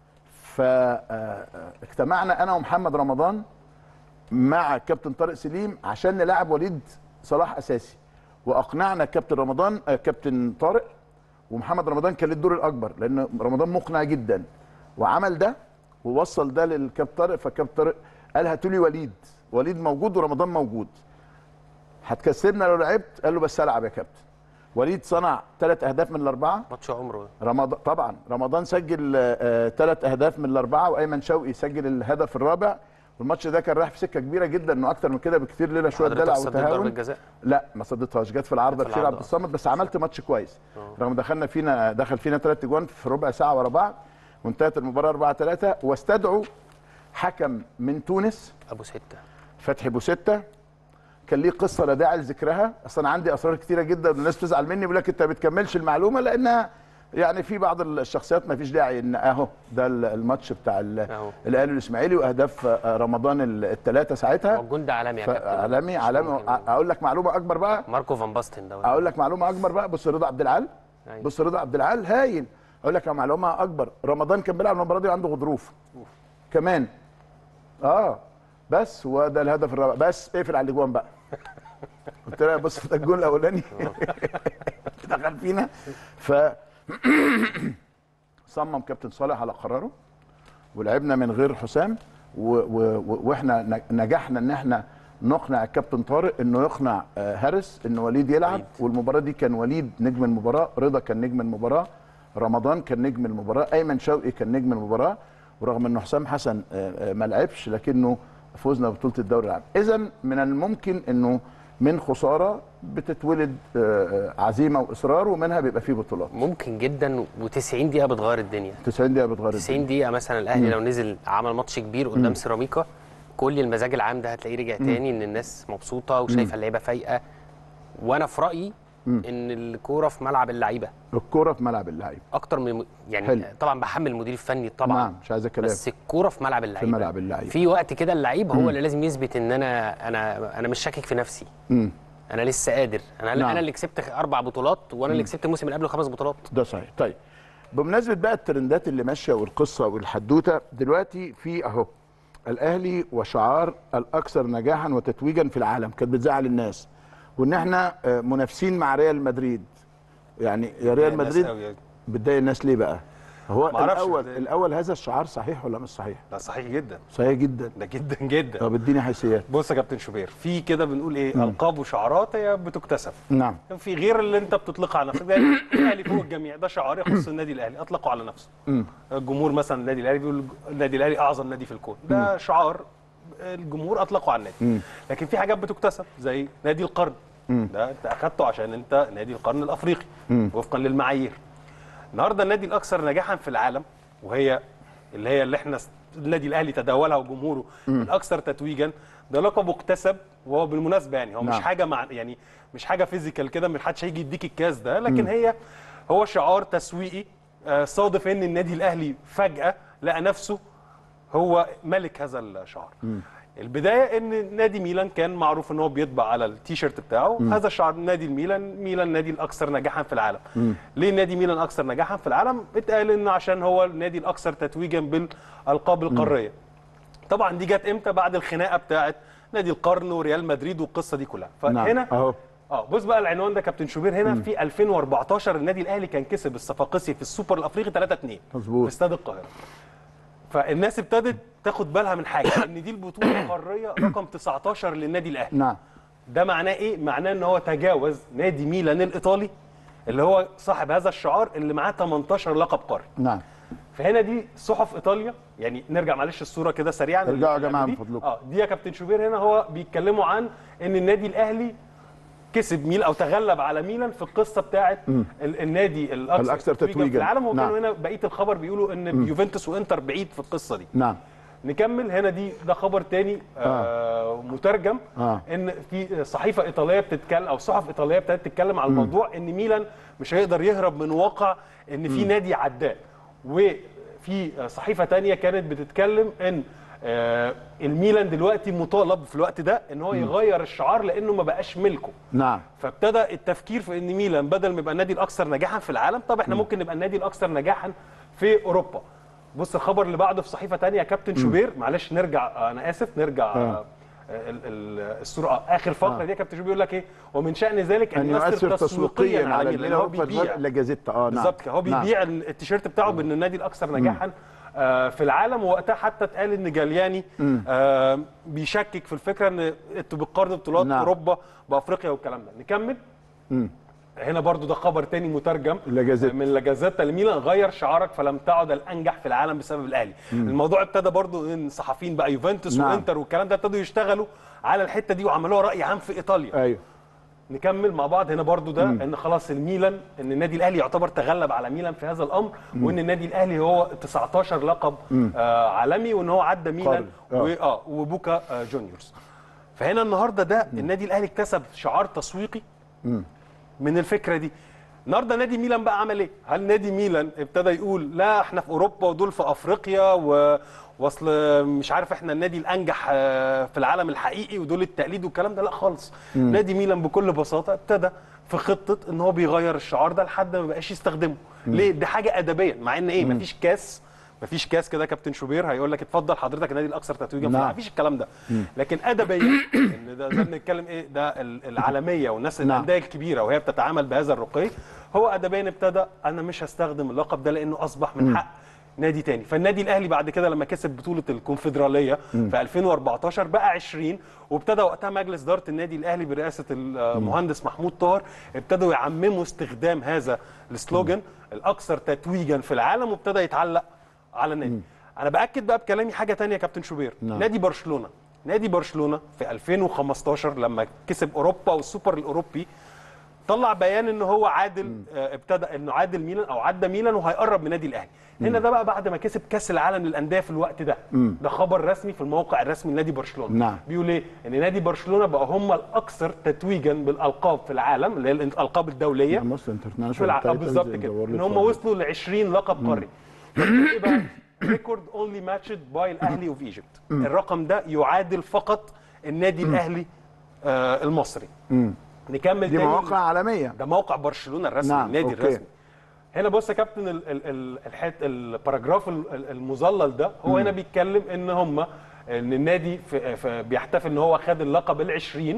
فاجتمعنا انا ومحمد رمضان مع كابتن طارق سليم عشان نلعب وليد صلاح اساسي واقنعنا كابتن رمضان آه، كابتن طارق ومحمد رمضان كان له الدور الاكبر لان رمضان مقنع جدا وعمل ده ووصل ده للكابتن طارق فكابتن طارق قال هاتوا لي وليد وليد موجود ورمضان موجود هتكسبنا لو لعبت قال له بس العب يا كابتن وليد صنع ثلاث اهداف من الاربعه ماتش عمره رمضان طبعا رمضان سجل ثلاث اهداف من الاربعه وايمن شوقي سجل الهدف الرابع والماتش ده كان رايح في سكه كبيره جدا انه اكتر من كده بكتير لنا شويه حضرتك دلع صدت ضربه وتهاون جزاء لا ما صدتهاش جت في العارضه في بشير العارضة عبد الصمد بس عملت ماتش كويس رغم دخلنا فينا دخل فينا ثلاث اجوان في ربع ساعه ورا بعض وانتهت المباراه 4 3 واستدعوا حكم من تونس ابو سته فتحي بوسته كان ليه قصه لا داعي لذكرها اصل انا عندي اسرار كتيره جدا والناس بتزعل مني بيقول لك انت ما بتكملش المعلومه لانها يعني في بعض الشخصيات ما فيش داعي ان اهو ده الماتش بتاع ال- أهو. الاهلي والاسماعيلي واهداف رمضان الثلاثه ساعتها هو الجون ده عالمي يا كابتن عالمي مش عالمي ممكن. اقول لك معلومه اكبر بقى ماركو فان باستن ده اقول لك معلومه اكبر بقى بص رضا عبد العال أيوة. بص رضا عبد العال هايل اقول لك معلومه اكبر رمضان كان بيلعب المباراه دي عنده غضروف كمان اه بس وده الهدف الرابع بس اقفل على الاجوان بقى قلت له بص ده الجول الاولاني دخل فينا ف صمم كابتن صالح على قراره ولعبنا من غير حسام و و و واحنا ن- نجحنا ان احنا نقنع الكابتن طارق انه يقنع آه، هارس ان وليد يلعب وليد. والمباراه دي كان وليد نجم المباراه رضا كان نجم المباراه رمضان كان نجم المباراه ايمن شوقي كان نجم المباراه ورغم انه حسام حسن آه، آه، ما لعبش لكنه فوزنا ببطوله الدوري العام اذا من الممكن انه من خساره بتتولد آه، آه، عزيمه واصرار ومنها بيبقى فيه بطولات ممكن جدا و90 دقيقه بتغير الدنيا 90 دقيقه بتغير 90 الدنيا. دقيقه مثلا الاهلي لو نزل عمل ماتش كبير قدام سيراميكا كل المزاج العام ده هتلاقيه رجع تاني ان الناس مبسوطه وشايفه اللعيبه فايقه وانا في رايي ان الكوره في ملعب اللعيبه الكوره في ملعب اللعيب اكتر من يعني حلو. طبعا بحمل المدير الفني طبعا نعم مش عايز كلام بس الكوره في ملعب اللعيبه ملعب اللعيبة. في وقت كده اللعيب هو اللي لازم يثبت ان انا انا انا مش شاكك في نفسي مم. انا لسه قادر انا نعم. انا اللي كسبت اربع بطولات وانا اللي كسبت الموسم اللي قبله خمس بطولات ده صحيح طيب بمناسبه بقى الترندات اللي ماشيه والقصه والحدوته دلوقتي في اهو الاهلي وشعار الاكثر نجاحا وتتويجا في العالم كانت بتزعل الناس وان احنا آه، منافسين مع ريال مدريد يعني يا ريال الناس مدريد قوي يعني. بتضايق الناس ليه بقى هو معرفش الاول بتضايق. الاول هذا الشعار صحيح ولا مش صحيح ده صحيح جدا صحيح جدا ده جدا جدا طب اديني حيثيات بص يا كابتن شوبير في كده بنقول ايه القاب وشعارات هي بتكتسب نعم في غير اللي انت بتطلقها على نفسك ده الاهلي فوق الجميع ده شعار يخص النادي الاهلي اطلقه على نفسه مم. الجمهور مثلا النادي الاهلي بيقول النادي الاهلي اعظم نادي في الكون ده شعار الجمهور اطلقه على النادي لكن في حاجات بتكتسب زي نادي القرن ده انت اخدته عشان انت نادي القرن الافريقي وفقا للمعايير النهارده النادي الاكثر نجاحا في العالم وهي اللي هي اللي احنا س- النادي الاهلي تداولها وجمهوره الاكثر تتويجا ده لقب اكتسب وهو بالمناسبه يعني هو مش نعم. حاجه مع يعني مش حاجه فيزيكال كده مش حدش هيجي يديك الكاس ده لكن هي هو شعار تسويقي آه، صادف ان النادي الاهلي فجاه لقى نفسه هو ملك هذا الشعار البدايه ان نادي ميلان كان معروف ان هو بيطبع على التيشيرت بتاعه هذا الشعار نادي الميلان ميلان نادي الاكثر نجاحا في العالم ليه نادي ميلان اكثر نجاحا في العالم اتقال انه عشان هو النادي الاكثر تتويجا بالالقاب القاريه طبعا دي جت امتى بعد الخناقه بتاعه نادي القرن وريال مدريد والقصه دي كلها فهنا نعم اهو اه بص بقى العنوان ده كابتن شوبير هنا في 2014 النادي الاهلي كان كسب الصفاقسي في السوبر الافريقي 3 2 مظبوط. في استاد القاهره فالناس ابتدت تاخد بالها من حاجه ان دي البطوله القاريه رقم 19 للنادي الاهلي نعم ده معناه ايه معناه ان هو تجاوز نادي ميلان الايطالي اللي هو صاحب هذا الشعار اللي معاه 18 لقب قاري نعم فهنا دي صحف ايطاليا يعني نرجع معلش الصوره كده سريعا ارجعوا يا جماعة دي. من فضلكم. اه دي يا كابتن شوبير هنا هو بيتكلموا عن ان النادي الاهلي كسب ميل او تغلب على ميلان في القصه بتاعه ال- النادي الاكثر, الأكثر في تتويجاً. العالم وكانوا نعم. هنا بقيه الخبر بيقولوا ان يوفنتوس وانتر بعيد في القصه دي نعم نكمل هنا دي ده خبر تاني آه مترجم آه. ان في صحيفه ايطاليه بتتكلم او صحف ايطاليه ابتدت تتكلم على الموضوع ان ميلان مش هيقدر يهرب من واقع ان في نادي عداء وفي صحيفه تانية كانت بتتكلم ان آه الميلان دلوقتي مطالب في الوقت ده ان هو يغير الشعار لانه ما بقاش ملكه نعم فابتدى التفكير في ان ميلان بدل ما يبقى النادي الاكثر نجاحا في العالم طب احنا ممكن نبقى النادي الاكثر نجاحا في اوروبا بص الخبر اللي بعده في صحيفه تانية يا كابتن شوبير معلش نرجع آه، انا اسف نرجع آه. ال- ال- الصوره آه، اخر فقره دي يا كابتن شوبير بيقول لك ايه ومن شان ذلك ان يؤثر تسويقيا على ميلان لان هو الميلان بيبيع لا جازيتا اه نعم بالظبط كده، هو نعم. بيبيع التيشيرت بتاعه بان النادي الاكثر نجاحا آه، في العالم ووقتها حتى اتقال ان جالياني آه، بيشكك في الفكره ان انتوا بتقارنوا بطولات نعم. اوروبا بافريقيا والكلام ده نكمل هنا برضو ده خبر تاني مترجم لا جازيتا. من لاجازيتا لميلان غير شعارك فلم تعد الانجح في العالم بسبب الاهلي الموضوع ابتدى برضو ان صحفيين بقى يوفنتوس نعم. وانتر والكلام ده ابتدوا يشتغلوا على الحته دي وعملوها راي عام في ايطاليا ايوه نكمل مع بعض هنا برضو ده ان خلاص الميلان ان النادي الاهلي يعتبر تغلب على ميلان في هذا الامر وان النادي الاهلي هو 19 لقب آه عالمي وان هو عدى ميلان قاري. و- اه وبوكا آه جونيورز فهنا النهارده ده النادي الاهلي اكتسب شعار تسويقي من الفكره دي النهارده نادي ميلان بقى عمل ايه؟ هل نادي ميلان ابتدى يقول لا احنا في اوروبا ودول في افريقيا و واصل مش عارف احنا النادي الانجح آه، في العالم الحقيقي ودول التقليد والكلام ده لا خالص نادي ميلان بكل بساطه ابتدى في خطه ان هو بيغير الشعار ده لحد ما بقاش يستخدمه ليه دي حاجه ادبيه مع ان ايه مفيش كاس مفيش كاس كده كابتن شوبير هيقول لك اتفضل حضرتك النادي الاكثر تتويجا في نعم. العالم. مفيش الكلام ده لكن ادبيا ان ده زي ما بنتكلم ايه ده ال- العالميه والناس نعم. الانديه الكبيره وهي بتتعامل بهذا الرقي هو ادبيا ابتدى انا مش هستخدم اللقب ده لانه اصبح من حق نادي تاني فالنادي الاهلي بعد كده لما كسب بطوله الكونفدراليه في 2014 بقى 20 وابتدى وقتها مجلس اداره النادي الاهلي برئاسه المهندس محمود طاهر ابتدوا يعمموا استخدام هذا السلوجان الاكثر تتويجا في العالم وابتدى يتعلق على النادي انا باكد بقى بكلامي حاجه تانية يا كابتن شوبير نعم. نادي برشلونه نادي برشلونه في 2015 لما كسب اوروبا والسوبر الاوروبي طلع بيان ان هو عادل آه، ابتدى انه عادل ميلان او عدى ميلان وهيقرب من نادي الاهلي هنا ده بقى بعد ما كسب كاس العالم للانديه في الوقت ده ده خبر رسمي في الموقع الرسمي لنادي برشلونه نعم. بيقول ايه ان نادي برشلونه بقى هم الاكثر تتويجا بالالقاب في العالم اللي هي الالقاب الدوليه مصر في انترناشونال الع- آه، بالظبط كده ان هم وصلوا ل 20 لقب قاري ايه بقى ريكورد اونلي ماتشد باي الاهلي اوف ايجيبت الرقم ده يعادل فقط النادي الاهلي آه المصري نكمل دي تاني مواقع عالميه ده موقع برشلونه الرسمي نعم، نعم. النادي أوكي. الرسمي هنا بص يا كابتن ال- ال- ال- الحت الباراجراف ال- ال- المظلل ده هو هنا بيتكلم ان هم ان النادي في في بيحتفل ان هو خد اللقب ال20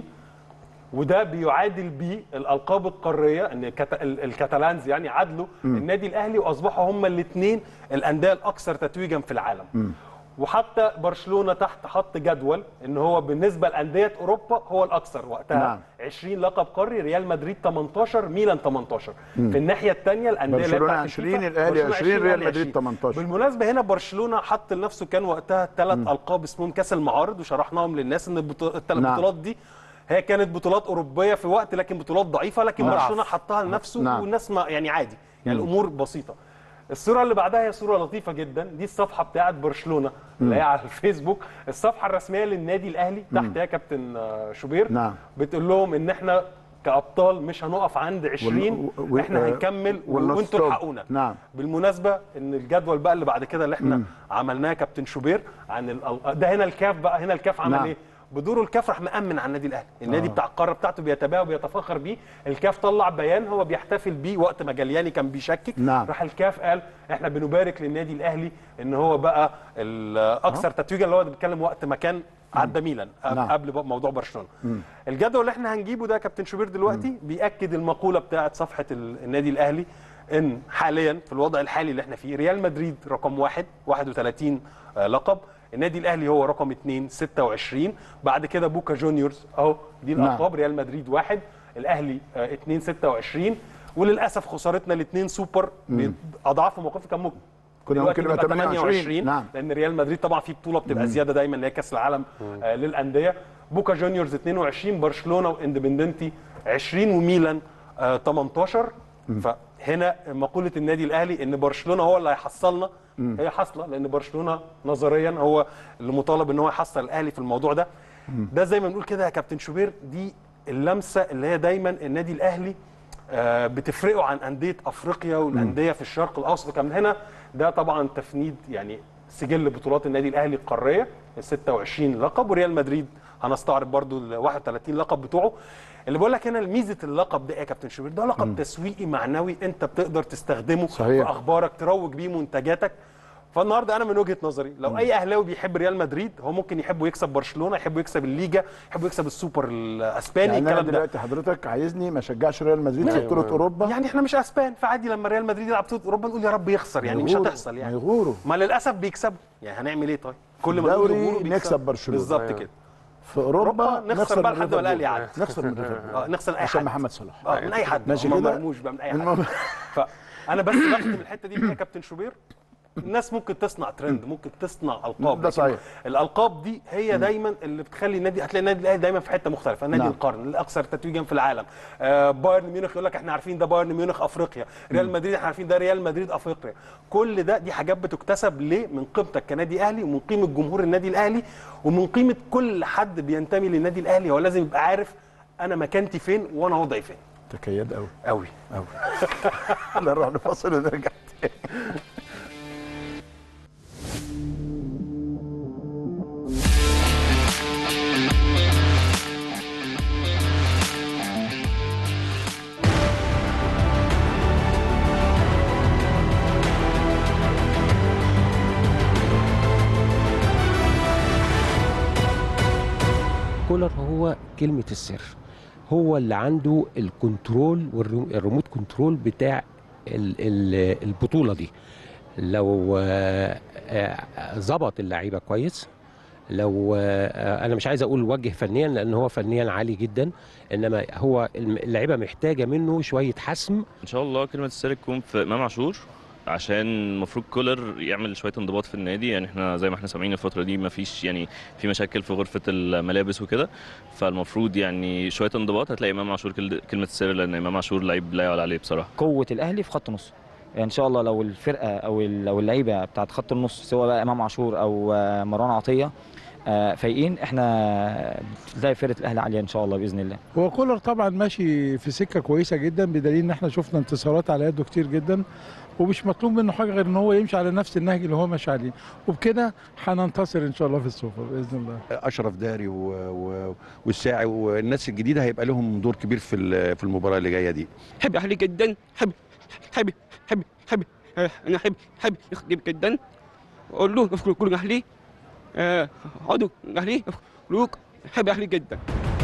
وده بيعادل بيه الالقاب القاريه ان الكت- ال- الكاتالانز يعني عادلوا النادي الاهلي واصبحوا هم الاثنين الانديه الاكثر تتويجا في العالم وحتى برشلونه تحت حط جدول ان هو بالنسبه لانديه اوروبا هو الاكثر وقتها نعم. 20 لقب قاري ريال مدريد 18 ميلان 18 في الناحيه الثانيه الانديه اللي هي برشلونة بتاعت 20 الفيفا، الأهلي برشلونة 20 ريال الأهلي مدريد 20. 18. بالمناسبه هنا برشلونه حط لنفسه كان وقتها ثلاث القاب اسمهم كاس المعارض وشرحناهم للناس ان البطو- الثلاث نعم. بطولات دي هي كانت بطولات اوروبيه في وقت لكن بطولات ضعيفه لكن نعم. برشلونه حطها لنفسه نعم. والناس ما يعني عادي يعني الامور بسيطه الصوره اللي بعدها هي صوره لطيفه جدا دي الصفحه بتاعت برشلونه اللي هي على الفيسبوك الصفحه الرسميه للنادي الاهلي تحت يا كابتن آه، شوبير نعم. بتقول لهم ان احنا كابطال مش هنقف عند 20 و- و- احنا و- هنكمل والنص وانتوا توب. الحقونا نعم. بالمناسبه ان الجدول بقى اللي بعد كده اللي احنا عملناه يا كابتن شوبير عن ال- ده هنا الكاف بقى هنا الكاف عمل نعم. ايه بدوره الكاف راح مأمن على النادي الاهلي النادي بتاع القاره بتاعته بيتباهى وبيتفاخر بيه الكاف طلع بيان هو بيحتفل بيه وقت ما جلياني كان بيشكك نعم. راح الكاف قال احنا بنبارك للنادي الاهلي ان هو بقى الاكثر تتويجا اللي هو بيتكلم وقت ما كان عدى ميلان قبل- نعم. قبل بقى موضوع برشلونه الجدول اللي احنا هنجيبه ده يا كابتن شوبير دلوقتي بياكد المقوله بتاعه صفحه ال- النادي الاهلي ان حاليا في الوضع الحالي اللي احنا فيه ريال مدريد رقم واحد 31 آه، لقب النادي الاهلي هو رقم 2 26 بعد كده بوكا جونيورز اهو دي نعم. الالقاب ريال مدريد واحد الاهلي 2 26 وللاسف خسارتنا الاثنين سوبر اضعاف موقف كان ممكن كنا دلوقتي ممكن نبقى 28 نعم. لان ريال مدريد طبعا في بطوله بتبقى زياده دايما اللي هي كاس العالم آه للانديه بوكا جونيورز 22 برشلونه واندبندنتي 20 وميلان آه 18 فهنا مقوله النادي الاهلي ان برشلونه هو اللي هيحصلنا هي حاصله لان برشلونه نظريا هو اللي مطالب ان هو يحصل الاهلي في الموضوع ده ده زي ما بنقول كده يا كابتن شوبير دي اللمسه اللي هي دايما النادي الاهلي آه، بتفرقه عن انديه افريقيا والانديه في الشرق الاوسط كمان هنا ده طبعا تفنيد يعني سجل بطولات النادي الاهلي القاريه ال 26 لقب وريال مدريد هنستعرض برضو ال 31 لقب بتوعه اللي بقول لك هنا ميزه اللقب ده إيه يا كابتن شوبير ده لقب تسويقي معنوي انت بتقدر تستخدمه صحيح. في اخبارك تروج بيه منتجاتك فالنهارده انا من وجهه نظري لو اي اهلاوي بيحب ريال مدريد هو ممكن يحب يكسب برشلونه يحب يكسب الليجا يحب يكسب السوبر الاسباني يعني انا الكلام ده دلوقتي حضرتك عايزني ما اشجعش ريال مدريد في بطوله اوروبا يعني احنا مش اسبان فعادي لما ريال مدريد يلعب بطوله اوروبا نقول يا رب يخسر يعني مش يغوروا، هتحصل يعني ما يغوروا. ما للاسف بيكسبوا يعني هنعمل ايه طيب كل ما نقول الدوري يغوروا بيكسبوا. نكسب برشلونة. بالظبط كده في اوروبا أوروبا نخسر بقى من لحد ما الأهلي ليفربول. يعدي. نخسر من ليفربول اه نخسر من اي عشان حد محمد صلاح اه من اي حد ماشي ما كده؟ مرموش بقى من اي حد المهم- فانا بس بختم الحته دي يا كابتن شوبير الناس ممكن تصنع ترند ممكن تصنع القاب ده لكن صحيح. الالقاب دي هي دايما اللي بتخلي النادي هتلاقي النادي الاهلي دايما في حته مختلفه نادي نعم. القرن الاكثر تتويجا في العالم آه بايرن ميونخ يقول لك احنا عارفين ده بايرن ميونخ افريقيا ريال مدريد احنا عارفين ده ريال مدريد افريقيا كل ده دي حاجات بتكتسب ليه من قيمتك كنادي اهلي ومن قيمه جمهور النادي الاهلي ومن قيمه كل حد بينتمي للنادي الاهلي هو لازم يبقى عارف انا مكانتي فين وانا وضعي فين تكيد قوي قوي قوي نروح نفصل ونرجع تاني كولر هو كلمة السر هو اللي عنده الكنترول والريموت كنترول بتاع ال- ال- البطولة دي لو آه، آه، ظبط اللعيبة كويس لو آه، انا مش عايز اقول وجه فنيا لان هو فنيا عالي جدا انما هو الم- اللعيبه محتاجه منه شويه حسم ان شاء الله كلمه السر تكون في امام عاشور عشان المفروض كولر يعمل شويه انضباط في النادي يعني احنا زي ما احنا سامعين الفتره دي ما فيش يعني في مشاكل في غرفه الملابس وكده فالمفروض يعني شويه انضباط هتلاقي امام عاشور كل- كلمه السر لان امام عاشور لعيب لا يعلى عليه بصراحه قوه الاهلي في خط النص يعني ان شاء الله لو الفرقه او ال- او اللعيبه بتاعت خط النص سواء بقى امام عاشور او آه، مروان عطيه آه، فايقين احنا تلاقي فرقه الاهلي عاليه ان شاء الله باذن الله هو كولر طبعا ماشي في سكه كويسه جدا بدليل ان احنا شفنا انتصارات على يده كتير جدا ومش مطلوب منه حاجه غير ان هو يمشي على نفس النهج اللي هو ماشي عليه وبكده هننتصر ان شاء الله في السوبر باذن الله اشرف داري و... و... والساعي والناس الجديده هيبقى لهم دور كبير في ال- في المباراه اللي جايه دي حب اهلي جدا حب حب حب حب آه، انا حب حب يخدم جدا اقول له افكر كل اهلي آه، عضو اهلي لوك حب اهلي جدا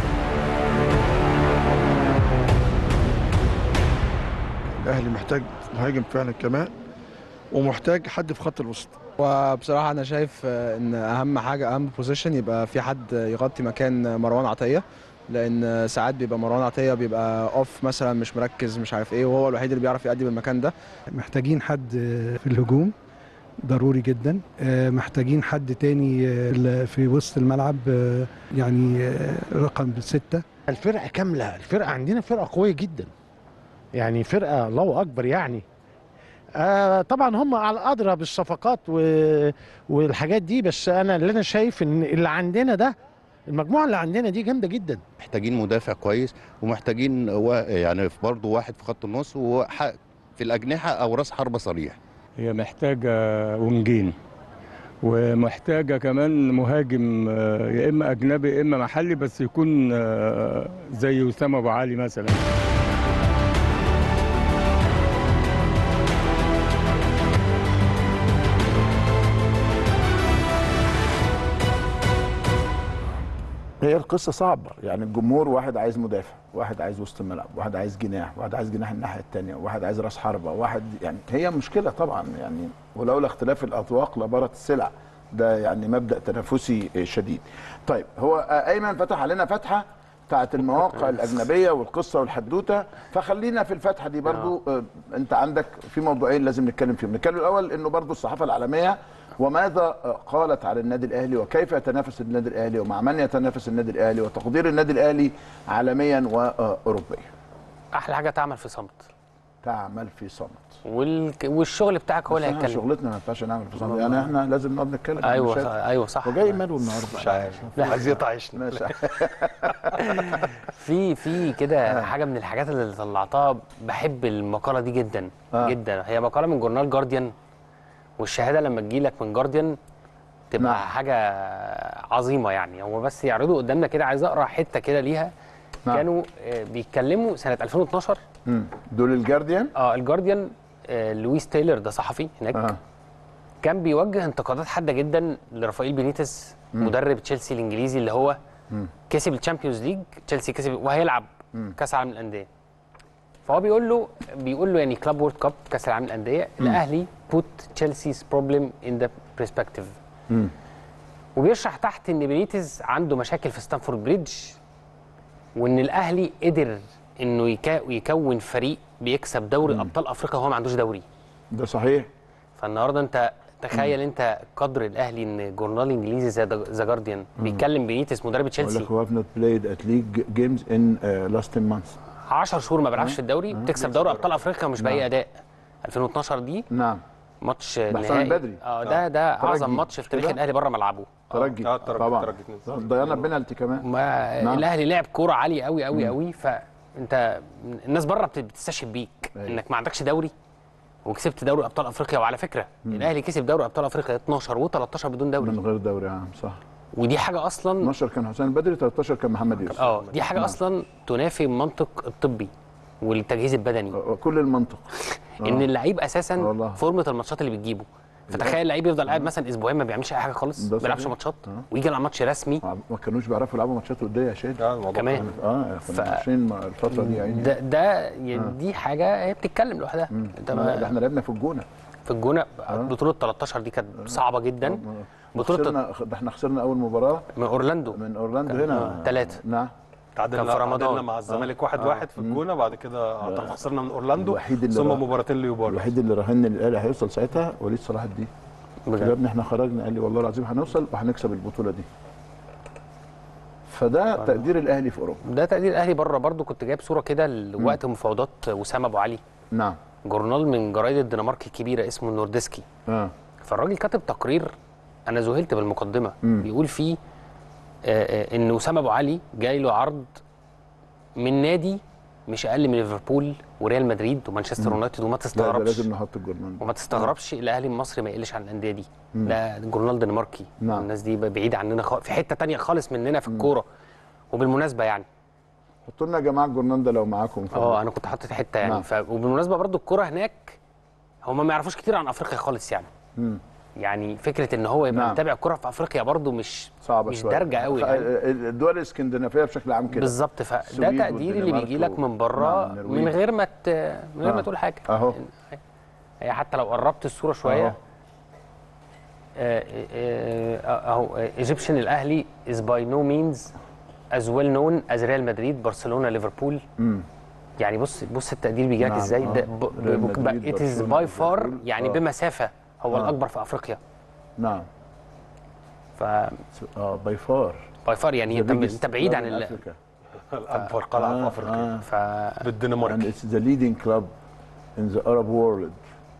الاهلي محتاج مهاجم فعلا كمان ومحتاج حد في خط الوسط وبصراحة أنا شايف آه، إن أهم حاجة أهم بوزيشن يبقى في حد يغطي مكان مروان عطية لأن ساعات بيبقى مروان عطية بيبقى أوف مثلا مش مركز مش عارف إيه وهو الوحيد اللي بيعرف يأدي بالمكان ده محتاجين حد في الهجوم ضروري جدا آه، محتاجين حد تاني آه، في وسط الملعب آه، يعني آه، رقم ستة الفرقه كامله الفرقه عندنا فرقه قويه جدا يعني فرقه الله اكبر يعني آه طبعا هم على ادرى بالصفقات و... والحاجات دي بس انا اللي انا شايف ان اللي عندنا ده المجموعه اللي عندنا دي جامده جدا محتاجين مدافع كويس ومحتاجين و... يعني برضه واحد في خط النص وح... في الاجنحه او راس حربه صريح هي محتاجة ونجين ومحتاجة كمان مهاجم آه، يا إما أجنبي يا إما محلي بس يكون آه، زي أسامة أبو علي مثلا هي القصه صعبه يعني الجمهور واحد عايز مدافع واحد عايز وسط الملعب واحد عايز جناح واحد عايز جناح الناحيه الثانيه واحد عايز راس حربه واحد يعني هي مشكله طبعا يعني ولولا اختلاف الاذواق لبارت السلع ده يعني مبدا تنافسي شديد طيب هو ايمن فتح علينا فتحه بتاعت المواقع الاجنبيه والقصه والحدوته فخلينا في الفتحه دي برضو آه. انت عندك في موضوعين لازم نتكلم فيهم نتكلم الاول انه برضو الصحافه العالميه وماذا آه، قالت على النادي الاهلي وكيف يتنافس النادي الاهلي ومع من يتنافس النادي الاهلي وتقدير النادي الاهلي عالميا واوروبيا احلى حاجه تعمل في صمت تعمل في صمت وال... والشغل بتاعك هو اللي بس إحنا هيتكلم شغلتنا ما ينفعش نعمل في صمت يعني احنا لازم نقعد نتكلم عن ايوه المشاكل. صح ايوه صح وجاي ماله النهارده مش عارف لا. عايز يطعشنا ماشي في في كده حاجه من الحاجات اللي طلعتها بحب المقاله دي جدا آه. جدا هي مقاله من جورنال جارديان والشهاده لما تجيلك من جارديان تبقى نعم. حاجه عظيمه يعني هو بس يعرضوا قدامنا كده عايز اقرا حته كده ليها نعم. كانوا آه، بيتكلموا سنه 2012 مم. دول الجارديان اه الجارديان آه، لويس تايلر ده صحفي هناك اه كان بيوجه انتقادات حاده جدا لرافائيل بينيتس مدرب تشيلسي الانجليزي اللي هو مم. كسب الشامبيونز ليج تشيلسي كسب وهيلعب مم. كاس العالم للانديه فهو بيقول له بيقول له يعني كلاب وورد كاب كاس العالم للانديه الاهلي بوت تشيلسي's بروبلم ان ذا برسبكتيف مم. وبيشرح تحت ان بينيتز عنده مشاكل في ستانفورد بريدج وان الاهلي قدر انه يكا- يكون فريق بيكسب دوري ابطال افريقيا وهو ما عندوش دوري ده صحيح فالنهارده انت تخيل انت قدر الاهلي ان جورنال انجليزي زي ذا جارديان بيتكلم بينيتس مدرب بقول تشيلسي لك هو have not played at league games in uh, last 10 months 10 شهور ما بيلعبش في الدوري بتكسب دوري ابطال افريقيا مش باي اداء 2012 دي نعم ماتش بحسام نهائي البدري. اه ده ده ترجي. اعظم ماتش في تاريخ كده؟ الاهلي بره ملعبه ترجي اه الترجي طبعا الترجي اتنين. ضيعنا بنالتي كمان ما نعم. الاهلي لعب كوره عاليه قوي قوي قوي فانت الناس بره بت- بتستشهد بيك أيوة. انك ما عندكش دوري وكسبت دوري ابطال افريقيا وعلى فكره الاهلي كسب دوري ابطال افريقيا 12 و13 بدون من دوري غير دوري عام صح ودي حاجه اصلا 12 كان حسين البدري 13 كان محمد يوسف اه دي حاجه نعم. اصلا تنافي المنطق الطبي والتجهيز البدني كل المنطق ان آه. اللعيب اساسا والله. فورمه الماتشات اللي بتجيبه فتخيل اللعيب يفضل قاعد مثلا اسبوعين ما بيعملش اي حاجه خالص ده ما بيلعبش صحيح. ماتشات آه. ويجي يلعب ماتش رسمي ما كانوش بيعرفوا يلعبوا ماتشات وديه يا شادي اه الموضوع كمان اه كنا ف- عايشين مع الفتره دي يعني ده ده يعني دي حاجه هي بتتكلم لوحدها انت ده ما- احنا لعبنا في الجونه في الجونه بطوله 13 دي كانت صعبه جدا بطولة- خسرنا ده احنا خسرنا اول مباراه من اورلاندو من اورلاندو كان- هنا آه، تلاتة. نعم تعادلنا كان في رمضان. تعادلنا مع الزمالك واحد واحد في الجونه بعد كده أعتقد خسرنا من اورلاندو الوحيد اللي ثم راح- مباراتين ليوبارد الوحيد اللي راهن الاهلي هيوصل ساعتها وليد صلاح الدين قلت له يا ابني احنا خرجنا قال لي والله العظيم هنوصل وهنكسب البطوله دي فده تقدير الاهلي في اوروبا ده تقدير الاهلي بره برضو كنت جايب صوره كده لوقت مفاوضات وسام ابو علي نعم جورنال من جرايد الدنمارك الكبيره اسمه النوردسكي اه فالراجل كاتب تقرير انا ذهلت بالمقدمه مم. بيقول فيه آه، آه، ان وسام ابو علي جاي له عرض من نادي مش اقل من ليفربول وريال مدريد ومانشستر مم. يونايتد وما لا ده تستغربش لازم نحط الجورنال وما تستغربش الاهلي المصري ما يقلش عن الانديه دي مم. ده جورنال دنماركي نعم. الناس دي بعيده عننا خالص في حته تانية خالص مننا في الكوره وبالمناسبه يعني حطوا لنا يا جماعه الجورنال ده لو معاكم اه انا كنت حاطط حته يعني نعم. ف... وبالمناسبه برضو الكوره هناك هم ما يعرفوش كتير عن افريقيا خالص يعني مم. يعني فكره ان هو يبقى نعم. متابع كوره في افريقيا برضو مش صعبه مش شوية. دارجه قوي خ- يعني. الدول الاسكندنافيه بشكل عام كده بالظبط فده السويد تقدير اللي والدنمارك بيجي لك و- من بره نعم، النرويج. من غير ما ت... من غير ما آه. تقول حاجه اهو هي حتى لو قربت الصوره شويه أهو. آه، آه، آه، اهو ايجيبشن الاهلي is by no means as well known as ريال مدريد برشلونه ليفربول مم. يعني بص بص التقدير بيجي لك نعم، ازاي آه. ده ب- ريال ب- مدريد، it is برشلونة، by far ليفربول. يعني آه. بمسافه هو آه. الاكبر في افريقيا نعم ف اه باي فار باي فار يعني انت انت بعيد عن ال... الاكبر قلعه في افريقيا ف بالدنمارك and it's the leading club in the Arab world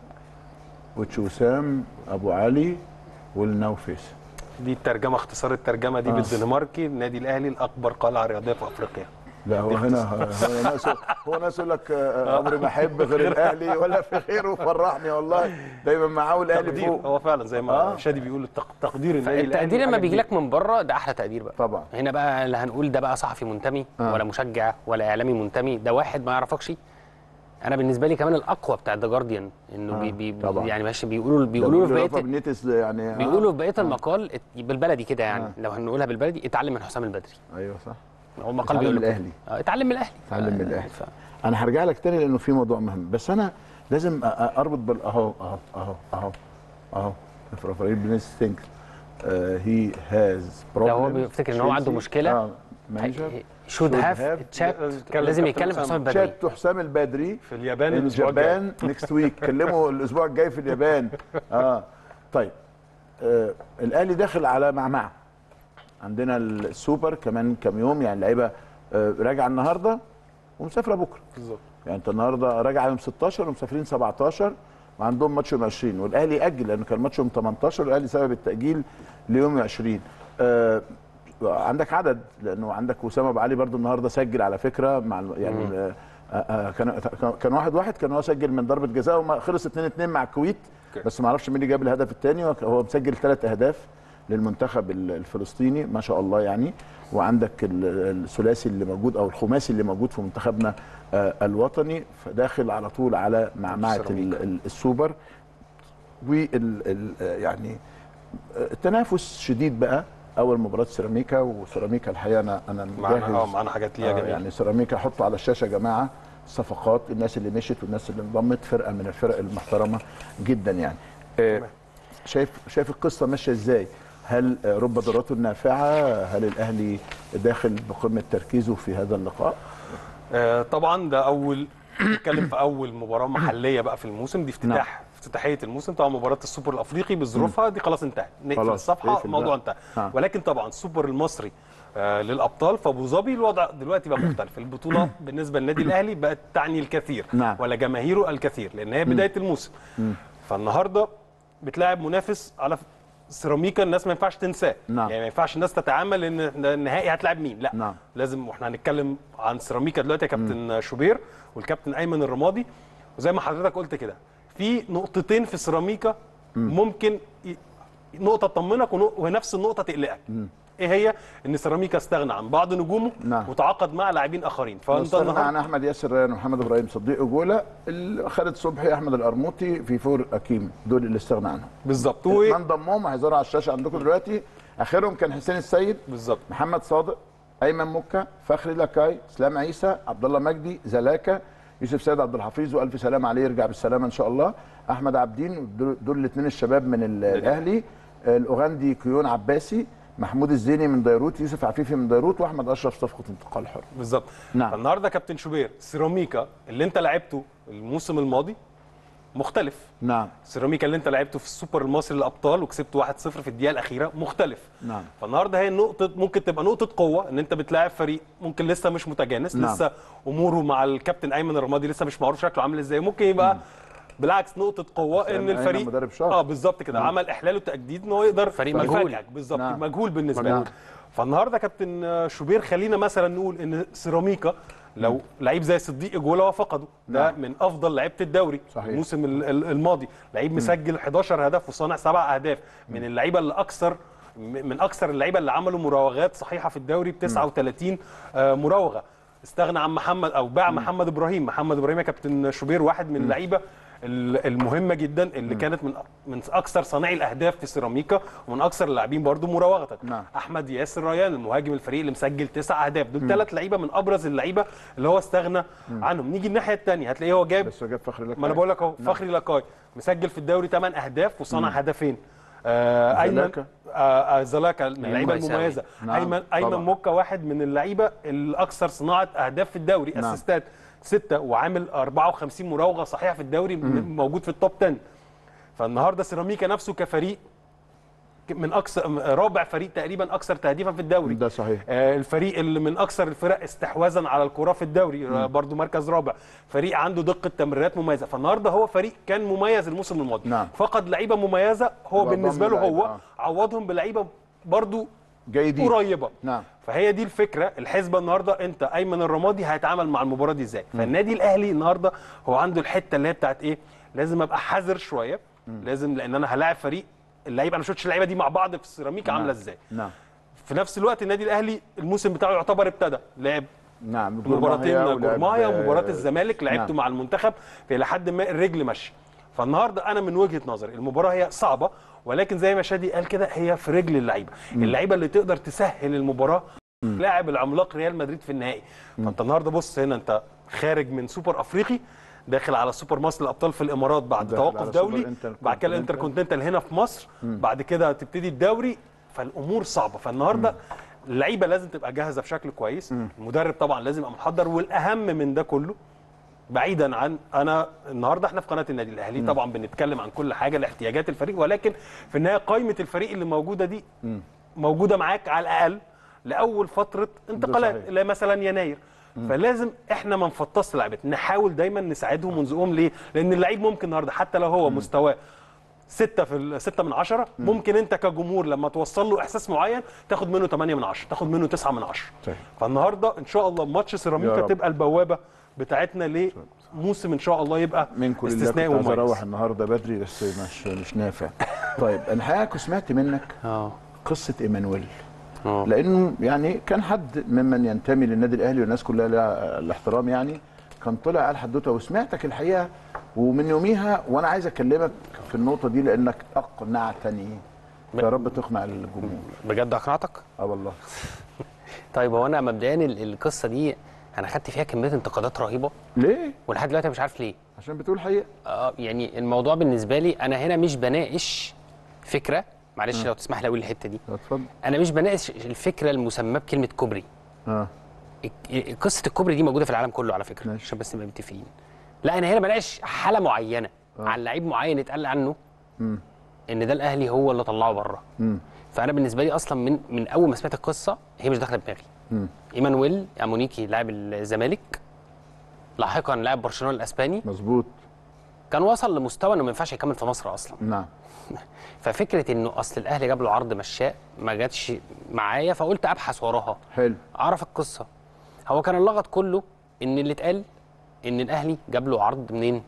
which وسام ابو علي will now face دي الترجمه اختصار الترجمه دي آه. بالدنماركي النادي الاهلي الاكبر قلعه رياضيه في افريقيا لا هو هنا هو ناس هو ناس يقول لك آه، عمري ما احب غير الاهلي ولا في غيره فرحني والله دايما معاه الاهلي تقدير فوق هو فعلا زي ما آه. شادي بيقول التق- تقدير النادي التقدير الأهلي لما حاجة بيجي كبيرة. لك من بره ده احلى تقدير بقى طبعا هنا بقى لا هنقول ده بقى صحفي منتمي آه. ولا مشجع ولا اعلامي منتمي ده واحد ما يعرفكش انا بالنسبه لي كمان الاقوى بتاع ذا جارديان انه آه، بي بي طبعا. يعني ماشي بيقولوا بيقولوا له في رافا بقيه بنيتس يعني آه. بيقولوا في بقيه المقال ات- بالبلدي كده يعني آه. لو هنقولها بالبلدي اتعلم من حسام البدري ايوه صح هو المقال اتعلم بيقول من له كده. الأهلي. آه، اتعلم من الاهلي اتعلم من آه، الاهلي ف- انا هرجع لك تاني لانه في موضوع مهم بس انا لازم أ- أ- اربط بال اهو اهو اهو اهو اهو رافائيل بنيتس ثينك هي هاز لو هو بيفتكر ان هو عنده مشكله مانجر شود هاف تشات لازم يتكلم حسام البدري شات حسام البدري في اليابان ان الاسبوع الجاي جابان نيكست ويك كلمه الاسبوع الجاي في اليابان اه طيب آه الاهلي داخل على معمعه عندنا السوبر كمان كام يوم يعني اللعيبه آه راجعه النهارده ومسافره بكره بالظبط يعني انت النهارده راجع يوم 16 ومسافرين 17 وعندهم ماتش يوم 20 والاهلي اجل لانه كان ماتش يوم 18 والاهلي سبب التاجيل ليوم 20 آه عندك عدد لانه عندك وسام ابو علي برضو النهارده سجل على فكره مع الم- يعني مم. آه آه كان كان واحد واحد كان هو سجل من ضربه جزاء وما خلص 2 2 مع الكويت بس ما اعرفش مين اللي جاب الهدف الثاني هو مسجل ثلاث اهداف للمنتخب ال- الفلسطيني ما شاء الله يعني وعندك ال- الثلاثي اللي موجود او الخماسي اللي موجود في منتخبنا آه، الوطني فداخل على طول على معمعه ال- ال- السوبر وال ال- آه، يعني آه، التنافس شديد بقى اول مباراه سيراميكا وسيراميكا الحقيقه انا انا معانا مجهز اه معانا حاجات ليها آه، جميله يعني سيراميكا حطوا على الشاشه يا جماعه الصفقات الناس اللي مشت والناس اللي انضمت فرقه من الفرق المحترمه جدا يعني آه، شايف شايف القصه ماشيه ازاي هل آه، رب ضراته النافعه هل الاهلي داخل بقمه تركيزه في هذا اللقاء آه طبعا ده اول نتكلم في اول مباراه محليه بقى في الموسم دي افتتاح افتتاحيه الموسم طبعا مباراه السوبر الافريقي بظروفها دي خلاص انتهت نقفل خلاص، الصفحه اقفل الموضوع بقى. انتهى آه. ولكن طبعا السوبر المصري آه للابطال في ابو ظبي الوضع دلوقتي بقى مختلف البطوله بالنسبه للنادي الاهلي بقت تعني الكثير نعم. ولا جماهيره الكثير لان هي بدايه الموسم مم. فالنهارده بتلاعب منافس على سيراميكا الناس ما ينفعش تنساه نعم. يعني ما ينفعش الناس تتعامل ان إحنا النهائي هتلاعب مين لا نعم. لازم واحنا هنتكلم عن سيراميكا دلوقتي يا كابتن شوبير والكابتن ايمن الرمادي وزي ما حضرتك قلت كده في نقطتين في سيراميكا ممكن ي- نقطه تطمنك ونق- ونفس النقطه تقلقك ايه هي ان سيراميكا استغنى عن بعض نجومه نعم. وتعاقد مع لاعبين اخرين فانت استغنى النهارده عن احمد ياسر ريان ومحمد ابراهيم صديق جوله ال- خالد صبحي احمد القرموطي في فور اكيم دول اللي استغنى عنهم بالظبط و... من ضمهم هيظهروا على الشاشه عندكم دلوقتي اخرهم كان حسين السيد بالظبط محمد صادق ايمن مكه فخري لاكاي اسلام عيسى عبد الله مجدي زلاكا يوسف سيد عبد الحفيظ والف سلام عليه يرجع بالسلامه ان شاء الله احمد عبدين دول- دول الاثنين الشباب من ال- الاهلي الاوغندي كيون عباسي محمود الزيني من بيروت يوسف عفيفي من بيروت واحمد اشرف صفقه انتقال حر بالظبط نعم. فالنهارده كابتن شوبير سيراميكا اللي انت لعبته الموسم الماضي مختلف نعم سيراميكا اللي انت لعبته في السوبر المصري للابطال وكسبت 1-0 في الدقيقه الاخيره مختلف نعم فالنهارده هي نقطه ممكن تبقى نقطه قوه ان انت بتلاعب فريق ممكن لسه مش متجانس نعم. لسه اموره مع الكابتن ايمن الرمادي لسه مش معروف شكله عامل ازاي ممكن يبقى بالعكس نقطه قوه بس ان أيمن الفريق مدرب شاطر. اه بالظبط كده نعم. عمل احلال وتجديد ان هو يقدر فريق مجهول. يفاجئك بالظبط نعم. مجهول بالنسبه نعم. لك فالنهارده كابتن شوبير خلينا مثلا نقول ان سيراميكا لو لعيب زي صديق اجولا وفقده ده نعم. من افضل لعيبه الدوري صحيح. الموسم ال- ال- الماضي لعيب مسجل 11 هدف وصانع سبع اهداف من اللعيبه اللي اكثر م- من اكثر اللعيبه اللي عملوا مراوغات صحيحه في الدوري ب 39 آه، مراوغه استغنى عن محمد او باع محمد ابراهيم محمد ابراهيم يا كابتن شوبير واحد من اللعيبه ال- المهمه جدا اللي كانت من من اكثر صانعي الاهداف في سيراميكا ومن اكثر اللاعبين برضو مراوغه نعم. احمد ياسر ريان المهاجم الفريق اللي مسجل تسع اهداف دول ثلاث لعيبه من ابرز اللعيبه اللي هو استغنى عنهم نيجي الناحيه الثانيه هتلاقيه هو جاب بس هو جاب فخر لك ما انا بقول لك اهو فخري لقاي مسجل في الدوري 8 اهداف وصنع هدفين آه ايمن زلاكا. آه آه زلاكا من اللعيبه كويس أوي. المميزه نعم، ايمن ايمن طبعا. موكا واحد من اللعيبه الاكثر صناعه اهداف في الدوري نعم. اسيستات ستة وعامل 54 مراوغه صحيحه في الدوري موجود في التوب 10 فالنهارده سيراميكا نفسه كفريق من اكثر رابع فريق تقريبا اكثر تهديفا في الدوري ده صحيح آه، الفريق اللي من اكثر الفرق استحواذا على الكره في الدوري آه، برضو مركز رابع فريق عنده دقه تمريرات مميزه فالنهارده هو فريق كان مميز الموسم الماضي نعم. فقد لعيبه مميزه هو وضم بالنسبه له لعيبة، هو آه. عوضهم بلعيبه برضو جيدين قريبه نعم فهي دي الفكره الحسبه النهارده انت ايمن الرمادي هيتعامل مع المباراه دي ازاي فالنادي الاهلي النهارده هو عنده الحته اللي هي بتاعت ايه لازم ابقى حذر شويه لازم لان انا هلاعب فريق اللعيبه انا ما شفتش اللعيبه دي مع بعض في السيراميكا عامله ازاي نعم في نفس الوقت النادي الاهلي الموسم بتاعه يعتبر ابتدى لعب نعم مباراتين ولعب- جورمايا ومباراه آه، الزمالك لعبته نعم. مع المنتخب في لحد ما الرجل ماشيه فالنهارده انا من وجهه نظري المباراه هي صعبه ولكن زي ما شادي قال كده هي في رجل اللعيبه اللعيبه اللي تقدر تسهل المباراه لاعب العملاق ريال مدريد في النهائي فانت النهارده بص هنا انت خارج من سوبر افريقي داخل على سوبر مصر الابطال في الامارات بعد داخل توقف على سوبر دولي انتر بعد كده الانتر كونتيننتال هنا في مصر بعد كده هتبتدي الدوري فالامور صعبه فالنهارده اللعيبه لازم تبقى جاهزه بشكل كويس المدرب طبعا لازم يبقى محضر والاهم من ده كله بعيدا عن انا النهارده احنا في قناه النادي الاهلي طبعا بنتكلم عن كل حاجه لاحتياجات الفريق ولكن في النهايه قائمه الفريق اللي موجوده دي موجوده معاك على الاقل لاول فتره انتقالات صحيح. اللي هي مثلا يناير فلازم احنا ما نفطسش لعيبتنا نحاول دايما نساعدهم ونزقهم ليه؟ لان اللعيب ممكن النهارده حتى لو هو مستواه ستة في ال- ستة من عشرة ممكن انت كجمهور لما توصل له احساس معين تاخد منه 8 من 10 تاخد منه 9 من 10 صحيح. فالنهارده ان شاء الله ماتش يا سيراميكا رب. تبقى البوابه بتاعتنا لموسم ان شاء الله يبقى من كل الله استثنائي كنت عايز ومميز اروح النهارده بدري بس مش مش نافع طيب انا الحقيقه سمعت منك اه قصه ايمانويل اه لانه يعني كان حد ممن ينتمي للنادي الاهلي والناس كلها لها الاحترام يعني كان طلع قال حدوته وسمعتك الحقيقه ومن يوميها وانا عايز اكلمك في النقطه دي لانك اقنعتني يا رب تقنع الجمهور بجد اقنعتك؟ اه والله طيب هو انا مبدئيا ال- القصه دي انا خدت فيها كميه انتقادات رهيبه ليه ولحد دلوقتي أنا مش عارف ليه عشان بتقول الحقيقه اه يعني الموضوع بالنسبه لي انا هنا مش بناقش فكره معلش لو تسمح لي اقول الحته دي اتفضل انا مش بناقش الفكره المسماه بكلمه كوبري اه الك- قصه الكوبري دي موجوده في العالم كله على فكره ماشي. عشان بس نبقى متفقين لا انا هنا بناقش حاله معينه عن لعيب معين اتقال عنه مم. ان ده الاهلي هو اللي طلعه بره مم. فانا بالنسبه لي اصلا من من اول ما سمعت القصه هي مش داخله دماغي مم. ايمانويل امونيكي لاعب الزمالك لاحقا لاعب برشلونه الاسباني مظبوط كان وصل لمستوى انه ما ينفعش يكمل في مصر اصلا نعم ففكره انه اصل الاهلي جاب له عرض مشاء ما جاتش معايا فقلت ابحث وراها حلو اعرف القصه هو كان اللغط كله ان اللي اتقال ان الاهلي جاب له عرض منين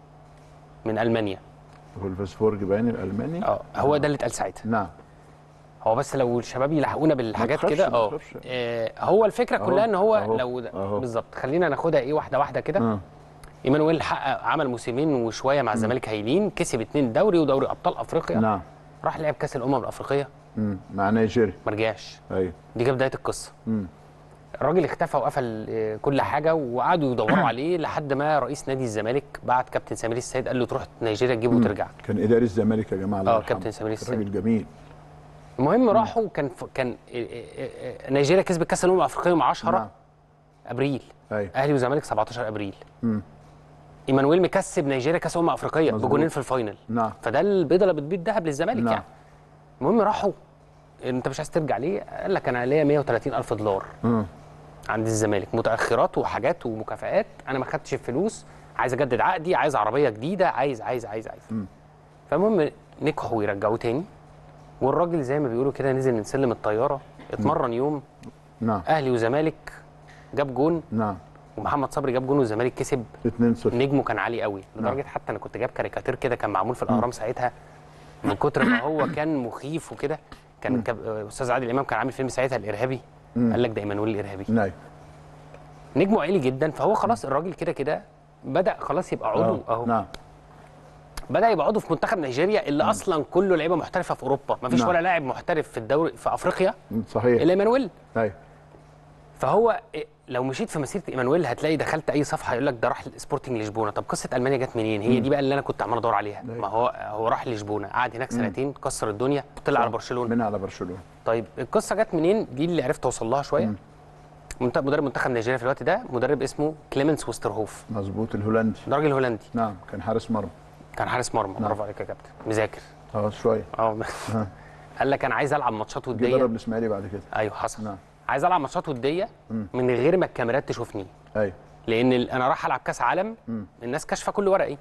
من المانيا فولفسبورج باين الالماني اه هو ده اللي اتقال ساعتها نعم هو بس لو الشباب يلحقونا بالحاجات تخافش، كده ما اه تخافش. آه، هو الفكره أهو، كلها ان هو أهو، لو ده- أهو. بالظبط خلينا ناخدها ايه واحده واحده كده اه ايمانويل حقق عمل موسمين وشويه مع الزمالك هايلين كسب اتنين دوري ودوري ابطال افريقيا نعم راح لعب كاس الامم الافريقيه مم. مع نيجيريا ما رجعش ايوه دي كانت بدايه القصه مم. الراجل اختفى وقفل آه، كل حاجه وقعدوا يدوروا عليه لحد ما رئيس نادي الزمالك بعت كابتن سمير السيد قال له تروح نيجيريا تجيبه وترجع كان اداري الزمالك يا جماعه الله اه يرحمه. كابتن سمير السيد راجل جميل المهم راحوا كان ف... كان إيه- إيه- إيه- نيجيريا كسبت كاس الامم الافريقيه يوم 10 نعم. ابريل ايوه اهلي وزمالك 17 ابريل مم. ايمانويل مكسب نيجيريا كاس امم افريقيه مظبوط. بجونين في الفاينل نعم فده البيضه اللي بتبيض ذهب للزمالك نعم. يعني المهم راحوا انت مش عايز ترجع ليه قال لك انا ليا 130 الف دولار مم. عند الزمالك متاخرات وحاجات ومكافآت انا ما خدتش الفلوس عايز اجدد عقدي عايز عربيه جديده عايز عايز عايز عايز مم. فالمهم نجحوا يرجعوه تاني والراجل زي ما بيقولوا كده نزل من سلم الطياره اتمرن يوم نعم اهلي وزمالك جاب جون نعم ومحمد صبري جاب جون والزمالك كسب 2 0 نجمه كان عالي قوي لدرجه حتى انا كنت جايب كاريكاتير كده كان معمول في الاهرام ساعتها من كتر ما هو كان مخيف وكده كان كب... استاذ عادل امام كان عامل فيلم ساعتها الارهابي مم. قال لك ده ايمانويل الارهابي نعم نجمه عالي جدا فهو خلاص الراجل كده كده بدا خلاص يبقى عضو اهو نعم بدا يبقى عضو في منتخب نيجيريا اللي اصلا كله لعيبه محترفه في اوروبا ما فيش نعم. ولا لاعب محترف في الدوري في افريقيا مم. صحيح الا ايمانويل ايوه فهو إيه، لو مشيت في مسيره ايمانويل هتلاقي دخلت اي صفحه يقول لك ده راح لسبورتنج لشبونه طب قصه المانيا جت منين هي دي بقى اللي انا كنت عمال ادور عليها ما هو هو راح لشبونه قعد هناك سنتين كسر الدنيا طلع على برشلونه من على برشلونه طيب القصه جت منين دي اللي عرفت اوصل لها شويه منت- مدرب منتخب نيجيريا في الوقت ده مدرب اسمه كليمنس وسترهوف مظبوط الهولندي ده راجل هولندي نعم كان حارس مرمى كان حارس مرمى برافو عليك يا كابتن مذاكر اه شويه اه ها. قال لك انا عايز العب ماتشات جه وديه ضرب الاسماعيلي بعد كده ايوه حصل نعم عايز العب ماتشات وديه مم. من غير ما الكاميرات تشوفني ايوه لان ال- انا راح العب كاس عالم مم. الناس كاشفه كل ورقي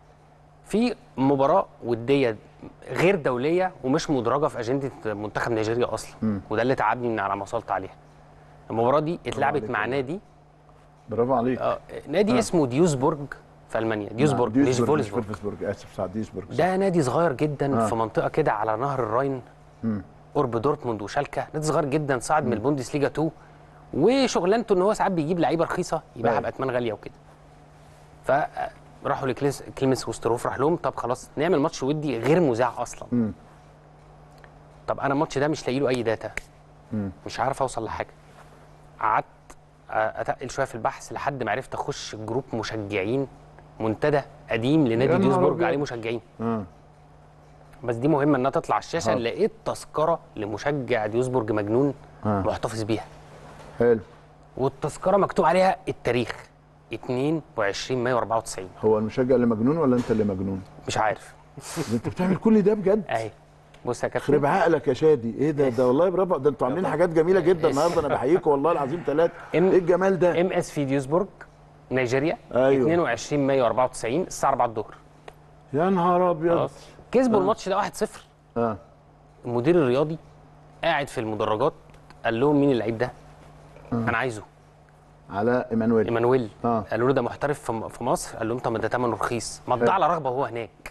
في مباراه وديه غير دوليه ومش مدرجه في اجنده منتخب نيجيريا اصلا مم. وده اللي تعبني من على ما وصلت عليها المباراه دي اتلعبت عليك مع والله. نادي برافو عليك آه نادي آه. اسمه ديوسبورج في المانيا ديوسبورج نعم. مش فولسبورج فولسبورج اسف سعد ديوسبورج ده نادي صغير جدا آه. في منطقه كده على نهر الراين مم. قرب دورتموند وشالكه نادي صغير جدا صعد من البوندسليجا 2 وشغلانته ان هو ساعات بيجيب لعيبه رخيصه يبيعها أيوة. باثمان غاليه وكده فراحوا لكليمس وستروف راح لهم طب خلاص نعمل ماتش ودي غير مذاع اصلا مم. طب انا الماتش ده مش لاقي له اي داتا مم. مش عارف اوصل لحاجه قعدت اتقل شويه في البحث لحد ما عرفت اخش جروب مشجعين منتدى قديم يا لنادي نهار ديوسبورج أبيض. عليه مشجعين اه بس دي مهمه انها تطلع على الشاشه حاضر. لقيت تذكره لمشجع ديوسبورج مجنون آه. محتفظ بيها حلو والتذكره مكتوب عليها التاريخ 22 مايو 94 هو المشجع اللي مجنون ولا انت اللي مجنون؟ مش عارف ده انت بتعمل كل ده بجد؟ اهي بص يا خرب كابتن عقلك يا شادي ايه ده ده والله برافو ده انتوا عاملين حاجات جميله جدا النهارده انا بحييكم والله العظيم ثلاثه ايه الجمال ده؟ ام اس في ديوسبورج نيجيريا أيوة. 22 مايو 94 الساعه 4 الظهر يا نهار ابيض خلاص كسبوا آه. الماتش ده 1-0 اه المدير الرياضي قاعد في المدرجات قال لهم مين اللعيب ده؟ انا عايزه على ايمانويل ايمانويل اه قالوا له ده محترف في م- في مصر قال لهم طب ما ده ثمنه رخيص مضى على رغبه وهو هناك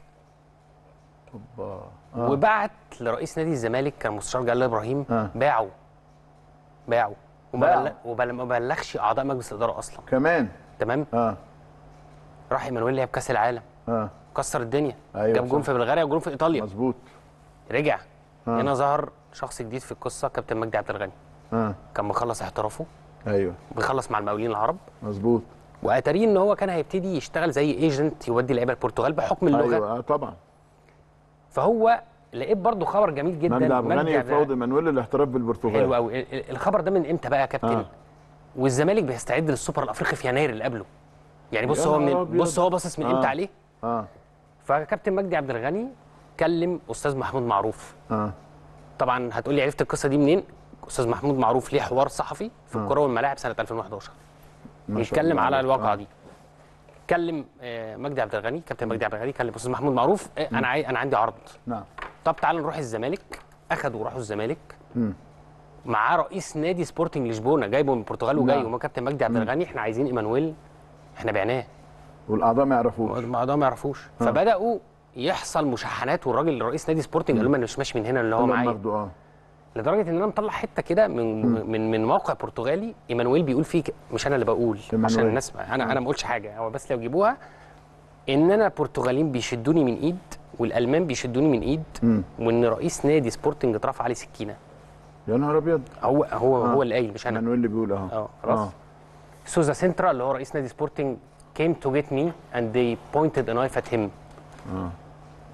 اوبا آه. وبعت لرئيس نادي الزمالك كان مستشار جلال ابراهيم آه. باعه باعه وما باعه. بلغ- وبل- ما بلغش اعضاء مجلس الاداره اصلا كمان تمام اه راح ايمانويل لعب كاس العالم اه كسر الدنيا أيوة جاب جون صح. في بلغاريا وجون في ايطاليا مظبوط رجع آه. هنا ظهر شخص جديد في القصه كابتن مجدي عبد الغني اه كان مخلص احترافه ايوه بيخلص مع المقاولين العرب مظبوط واتاريه ان هو كان هيبتدي يشتغل زي ايجنت يودي لعيبه البرتغال بحكم اللغه ايوه آه طبعا فهو لقيت برضو خبر جميل جدا مجدي عبد الغني عبد- يفاوض ايمانويل الاحتراف بالبرتغال حلو قوي الخبر ده من امتى بقى يا كابتن آه. والزمالك بيستعد للسوبر الافريقي في يناير اللي قبله يعني بص يا هو نهار من أبيض. بص هو باصص من آه. امتى عليه اه فكابتن مجدي عبد الغني كلم استاذ محمود معروف اه طبعا هتقول لي عرفت القصه دي منين استاذ محمود معروف ليه حوار صحفي في آه. الكره والملاعب سنه 2011 ما شاء بيتكلم الله على عليك. الواقعه آه. دي كلم آه، مجدي عبد الغني كابتن مجدي عبد الغني كلم استاذ محمود معروف آه، انا عاي... انا عندي عرض نعم طب تعال نروح الزمالك اخدوا وراحوا الزمالك مم. معاه رئيس نادي سبورتنج لشبونه جايبه من البرتغال وجاي نعم. وما كابتن مجدي عبد الغني احنا عايزين ايمانويل احنا بعناه والاعضاء ما يعرفوش الموضوع ما يعرفوش آه. فبداوا يحصل مشاحنات والراجل رئيس نادي سبورتنج قال لهم انا مش ماشي من هنا اللي هو كلهم معايا ماخده اه لدرجه ان انا مطلع حته كده من من من موقع برتغالي ايمانويل بيقول فيه ك- مش انا اللي بقول عشان إيمانويل. الناس انا انا ما قلتش حاجه هو بس لو جيبوها ان انا البرتغاليين بيشدوني من ايد والالمان بيشدوني من ايد مم. وان رئيس نادي سبورتنج اترفع عليه سكينه يا نهار ابيض هو هو آه. هو اللي قايل مش انا ايمانويل اللي بيقول اهو اه خلاص سوزا سنترا اللي هو رئيس نادي سبورتنج came to get me and they pointed a knife at him اه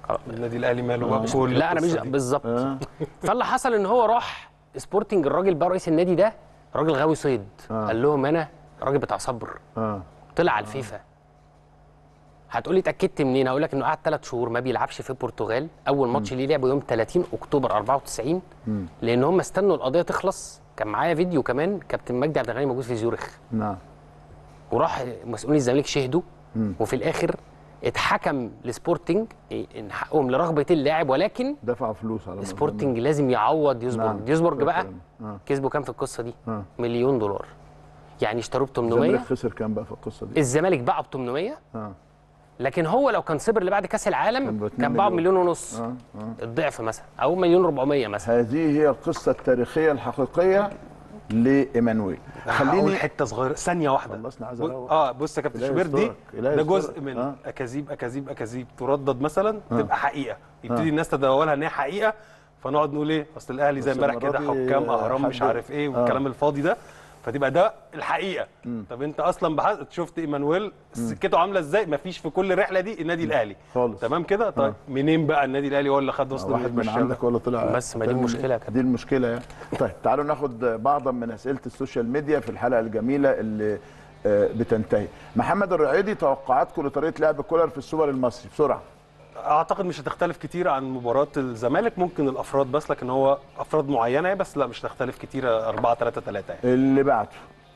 النادي الاهلي ماله بقى مش كل لا انا مش القصة دي. بالظبط فاللي حصل ان هو راح سبورتنج الراجل بقى رئيس النادي ده راجل غاوي صيد قال لهم انا راجل بتاع صبر اه طلع على الفيفا هتقولي اتاكدت منين هقول لك انه قعد ثلاث شهور ما بيلعبش في البرتغال اول ماتش ليه لعبه يوم 30 اكتوبر 94 مم. لان هم استنوا القضيه تخلص كان معايا فيديو كمان كابتن مجدي عبد الغني موجود في زيورخ نعم وراح مسؤولين الزمالك شهدوا مم. وفي الاخر اتحكم لسبورتنج إيه، ان حقهم لرغبه اللاعب ولكن دفعوا فلوس على ما سبورتنج لازم يعوض ديوسبورج نعم. ديوسبورج بقى آه. كسبوا كام في القصه دي آه. مليون دولار يعني اشتروه ب 800 الزمالك خسر كام بقى في القصه دي؟ الزمالك باعه ب 800 اه لكن هو لو كان صبر لبعد كاس العالم كان باتنين كان باعه مليون. بمليون ونص اه اه الضعف مثلا او مليون 400 مثلا هذه هي القصه التاريخيه الحقيقيه لايمانويل هقول خليني حته صغيره ثانيه واحده خلصنا عايز بص- أروح. اه بص يا كابتن إلهي شوبير دي يسترك، إلهي ده يسترك. جزء من آه. اكاذيب اكاذيب اكاذيب تردد مثلا آه. تبقى حقيقه يبتدي آه. الناس تتداولها ان هي حقيقه فنقعد نقول ايه اصل الاهلي زي بس امبارح المرة كده دي حكام اهرام مش حد- عارف ايه آه. والكلام الفاضي ده فتبقى ده الحقيقه مم. طب انت اصلا بحث شفت ايمانويل سكته عامله ازاي مفيش في كل الرحله دي النادي الاهلي خالص تمام كده طيب منين بقى النادي الاهلي هو اللي خد وسط واحد من المشي عندك ولا طلع بس ما دي المشكلة يا كابتن. دي المشكله يعني طيب تعالوا ناخد بعضا من اسئله السوشيال ميديا في الحلقه الجميله اللي آه، بتنتهي محمد الرعيدي توقعاتكم لطريقه لعب كولر في السوبر المصري بسرعه اعتقد مش هتختلف كتير عن مباراه الزمالك ممكن الافراد بس لكن هو افراد معينه بس لا مش هتختلف كتير 4 3 3 يعني اللي بعده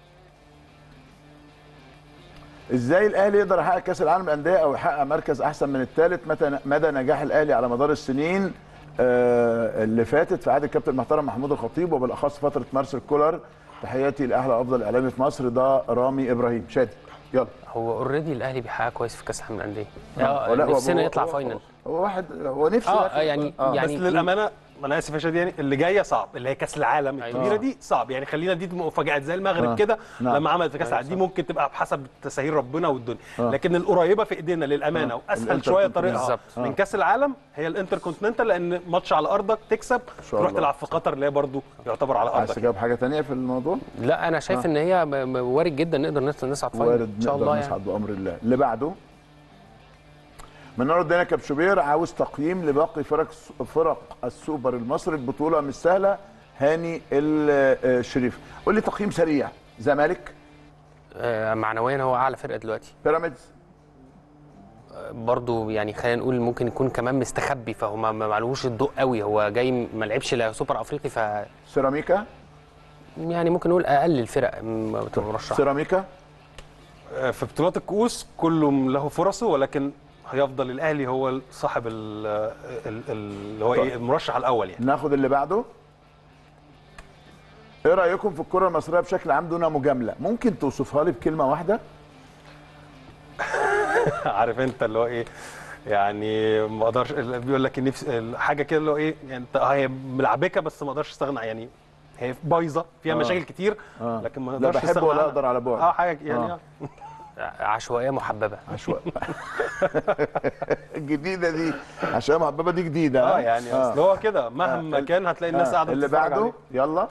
ازاي الاهلي يقدر يحقق كاس العالم للانديه او يحقق مركز احسن من الثالث متى مدى نجاح الاهلي على مدار السنين آه، اللي فاتت في عهد الكابتن المحترم محمود الخطيب وبالاخص فتره مارسيل كولر تحياتي لاحلى افضل اعلامي في مصر ده رامي ابراهيم شادي يلا هو اوريدي الاهلي بيحقق كويس في كاس العالم للانديه آه، ولا- آه، نفسنا هو- يطلع هو- فاينل هو واحد هو نفسه اه ياخد- آه، يعني آه. يعني بس للامانه انا اسف يا شادي يعني اللي جايه صعب اللي هي كاس العالم الكبيره آه. دي صعب يعني خلينا دي مفاجات زي المغرب آه. كده نعم. لما عملت في كاس العالم دي ممكن تبقى بحسب تساهيل ربنا والدنيا آه. لكن القريبه في ايدينا للامانه آه. واسهل الانتر شويه كونتيننتال. طريقها بالظبط. من آه. كاس العالم هي الانتر كونتيننتال لان ماتش على ارضك تكسب شاء تروح الله. تلعب في قطر اللي هي برضو يعتبر على عايز ارضك تجاوب حاجه ثانيه في الموضوع لا انا شايف آه. ان هي م- م- وارد جدا نقدر نص- نصعد فاينل وارد ان شاء نقدر الله يعني نصعد بامر الله اللي بعده من نور الدنيا كبشوبير عاوز تقييم لباقي فرق فرق السوبر المصري البطوله مش سهله هاني ال- الشريف قول لي تقييم سريع زمالك آه، معنويا هو اعلى فرقه دلوقتي بيراميدز آه، برضو يعني خلينا نقول ممكن يكون كمان مستخبي فهو ما ما معلوش الضوء قوي هو جاي ما لعبش لا سوبر افريقي ف سيراميكا يعني ممكن نقول اقل الفرق مرشحه سيراميكا آه، في بطولات الكؤوس كله له فرصه ولكن هيفضل الاهلي هو صاحب ال- ال- ال- اللي هو ايه المرشح الاول يعني ناخد اللي بعده ايه رايكم في الكره المصريه بشكل عام دون مجامله ممكن توصفها لي بكلمه واحده عارف انت اللي هو ايه يعني ما اقدرش بيقول لك نفس حاجه كده اللي هو ايه يعني انت هي ملعبكه بس ما اقدرش استغنى يعني هي بايظه فيها آه. مشاكل كتير آه. لكن ما لا نقدرش بحب نستغنى ولا عنها. اقدر على بعد اه حاجه يعني آه. آه. عشوائيه محببه عشوائي الجديده دي عشان محببه دي جديده اه ها؟ يعني اصل هو كده مهما آه. كان هتلاقي الناس آه. قاعده اللي بتتفرج بعده عليه. يلا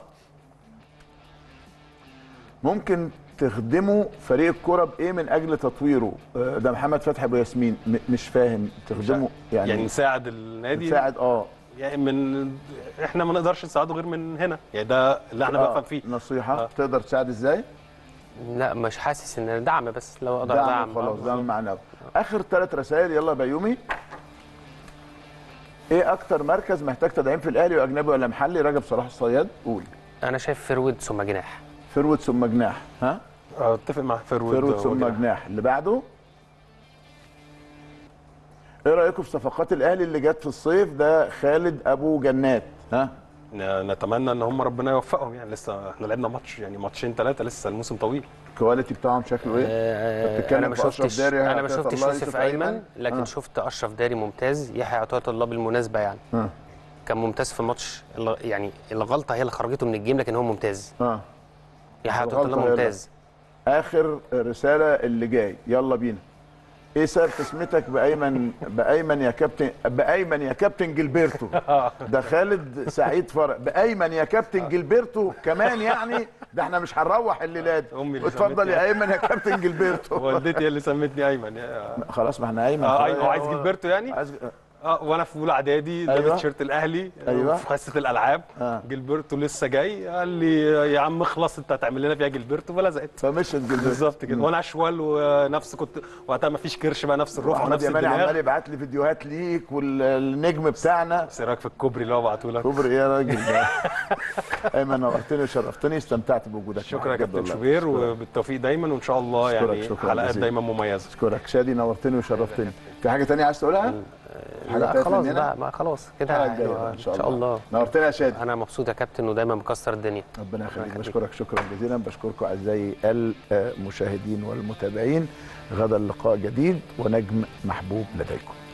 ممكن تخدموا فريق الكرة بإيه من أجل تطويره؟ آه، ده محمد فتحي أبو ياسمين م- مش فاهم تخدمه يعني, يعني, نساعد النادي تساعد اه يعني من احنا ما نقدرش نساعده غير من هنا يعني ده اللي احنا آه، بنفهم فيه نصيحة آه. تقدر تساعد ازاي؟ لا مش حاسس ان دعم بس لو اقدر دعم ادعم خلاص آه. دعم معنوي آخر ثلاث رسائل يلا يا بيومي ايه أكتر مركز محتاج تدعيم في الأهلي وأجنبي ولا محلي؟ رجب صلاح الصياد قول انا شايف فرود ثم جناح فروت ثم جناح ها؟ اه اتفق مع فيرود فروت ثم وجناح. جناح اللي بعده ايه رايكم في صفقات الاهلي اللي جت في الصيف ده خالد ابو جنات ها ن- نتمنى ان هم ربنا يوفقهم يعني لسه احنا لعبنا ماتش يعني ماتشين ثلاثه لسه الموسم طويل الكواليتي بتاعهم شكله ايه آه، بتتكلم انا ما في أشرف شفتش داري، انا ما عطية شفتش الله، يوسف يوسف ايمن أيمن. لكن آه. شفت اشرف داري ممتاز يحيى عطيه الله بالمناسبه يعني اه كان ممتاز في الماتش الغ- يعني الغلطه هي اللي خرجته من الجيم لكن هو ممتاز اه يحيى عطيه الغلطة الله هي ممتاز اخر رساله اللي جاي يلا بينا ايه سبب تسميتك بايمن بايمن يا كابتن بايمن يا كابتن جilberto ده خالد سعيد فرق بايمن يا كابتن جilberto كمان يعني ده احنا مش هنروح الليله دي أمي اللي اتفضل سمتني. يا ايمن يا كابتن جilberto والدتي هي اللي سمتني ايمن يا- خلاص ما احنا ايمن اه خلاص. ايمن هو عايز جilberto يعني عايز اه وانا في اولى اعدادي لابس أيوة. تيشيرت الاهلي أيوة. في حصه الالعاب آه. جilberto لسه جاي قال لي يا عم اخلص انت هتعمل لنا فيها جilberto فلزقت فمشت جilberto. بالظبط كده وانا اشول ونفس كنت وقتها ما فيش كرش بقى نفس الروح احمد ونفس يماني عمال الدماغ يبعت لي فيديوهات ليك والنجم بتاعنا بس إيه رايك في الكوبري اللي هو بعته لك كوبري إيه يا راجل ده ايمن نورتني وشرفتني استمتعت بوجودك شكرا يا معاك بجد كابتن والله. شوبير أشكرك. وبالتوفيق دايما وان شاء الله أشكرك يعني شكراً حلقات جزيلاً. دايما مميزه اشكرك شادي نورتني وشرفتني في حاجه تانية عايز تقولها حاجة لا تانية خلاص مننا؟ بقى ما خلاص كده الحلقة الجاية يعني بقى ان شاء الله نورتنا يا شادي انا مبسوط يا كابتن ودايما مكسر الدنيا ربنا يخليك بشكرك شكرا جزيلا بشكركم اعزائي المشاهدين والمتابعين غدا اللقاء جديد ونجم محبوب لديكم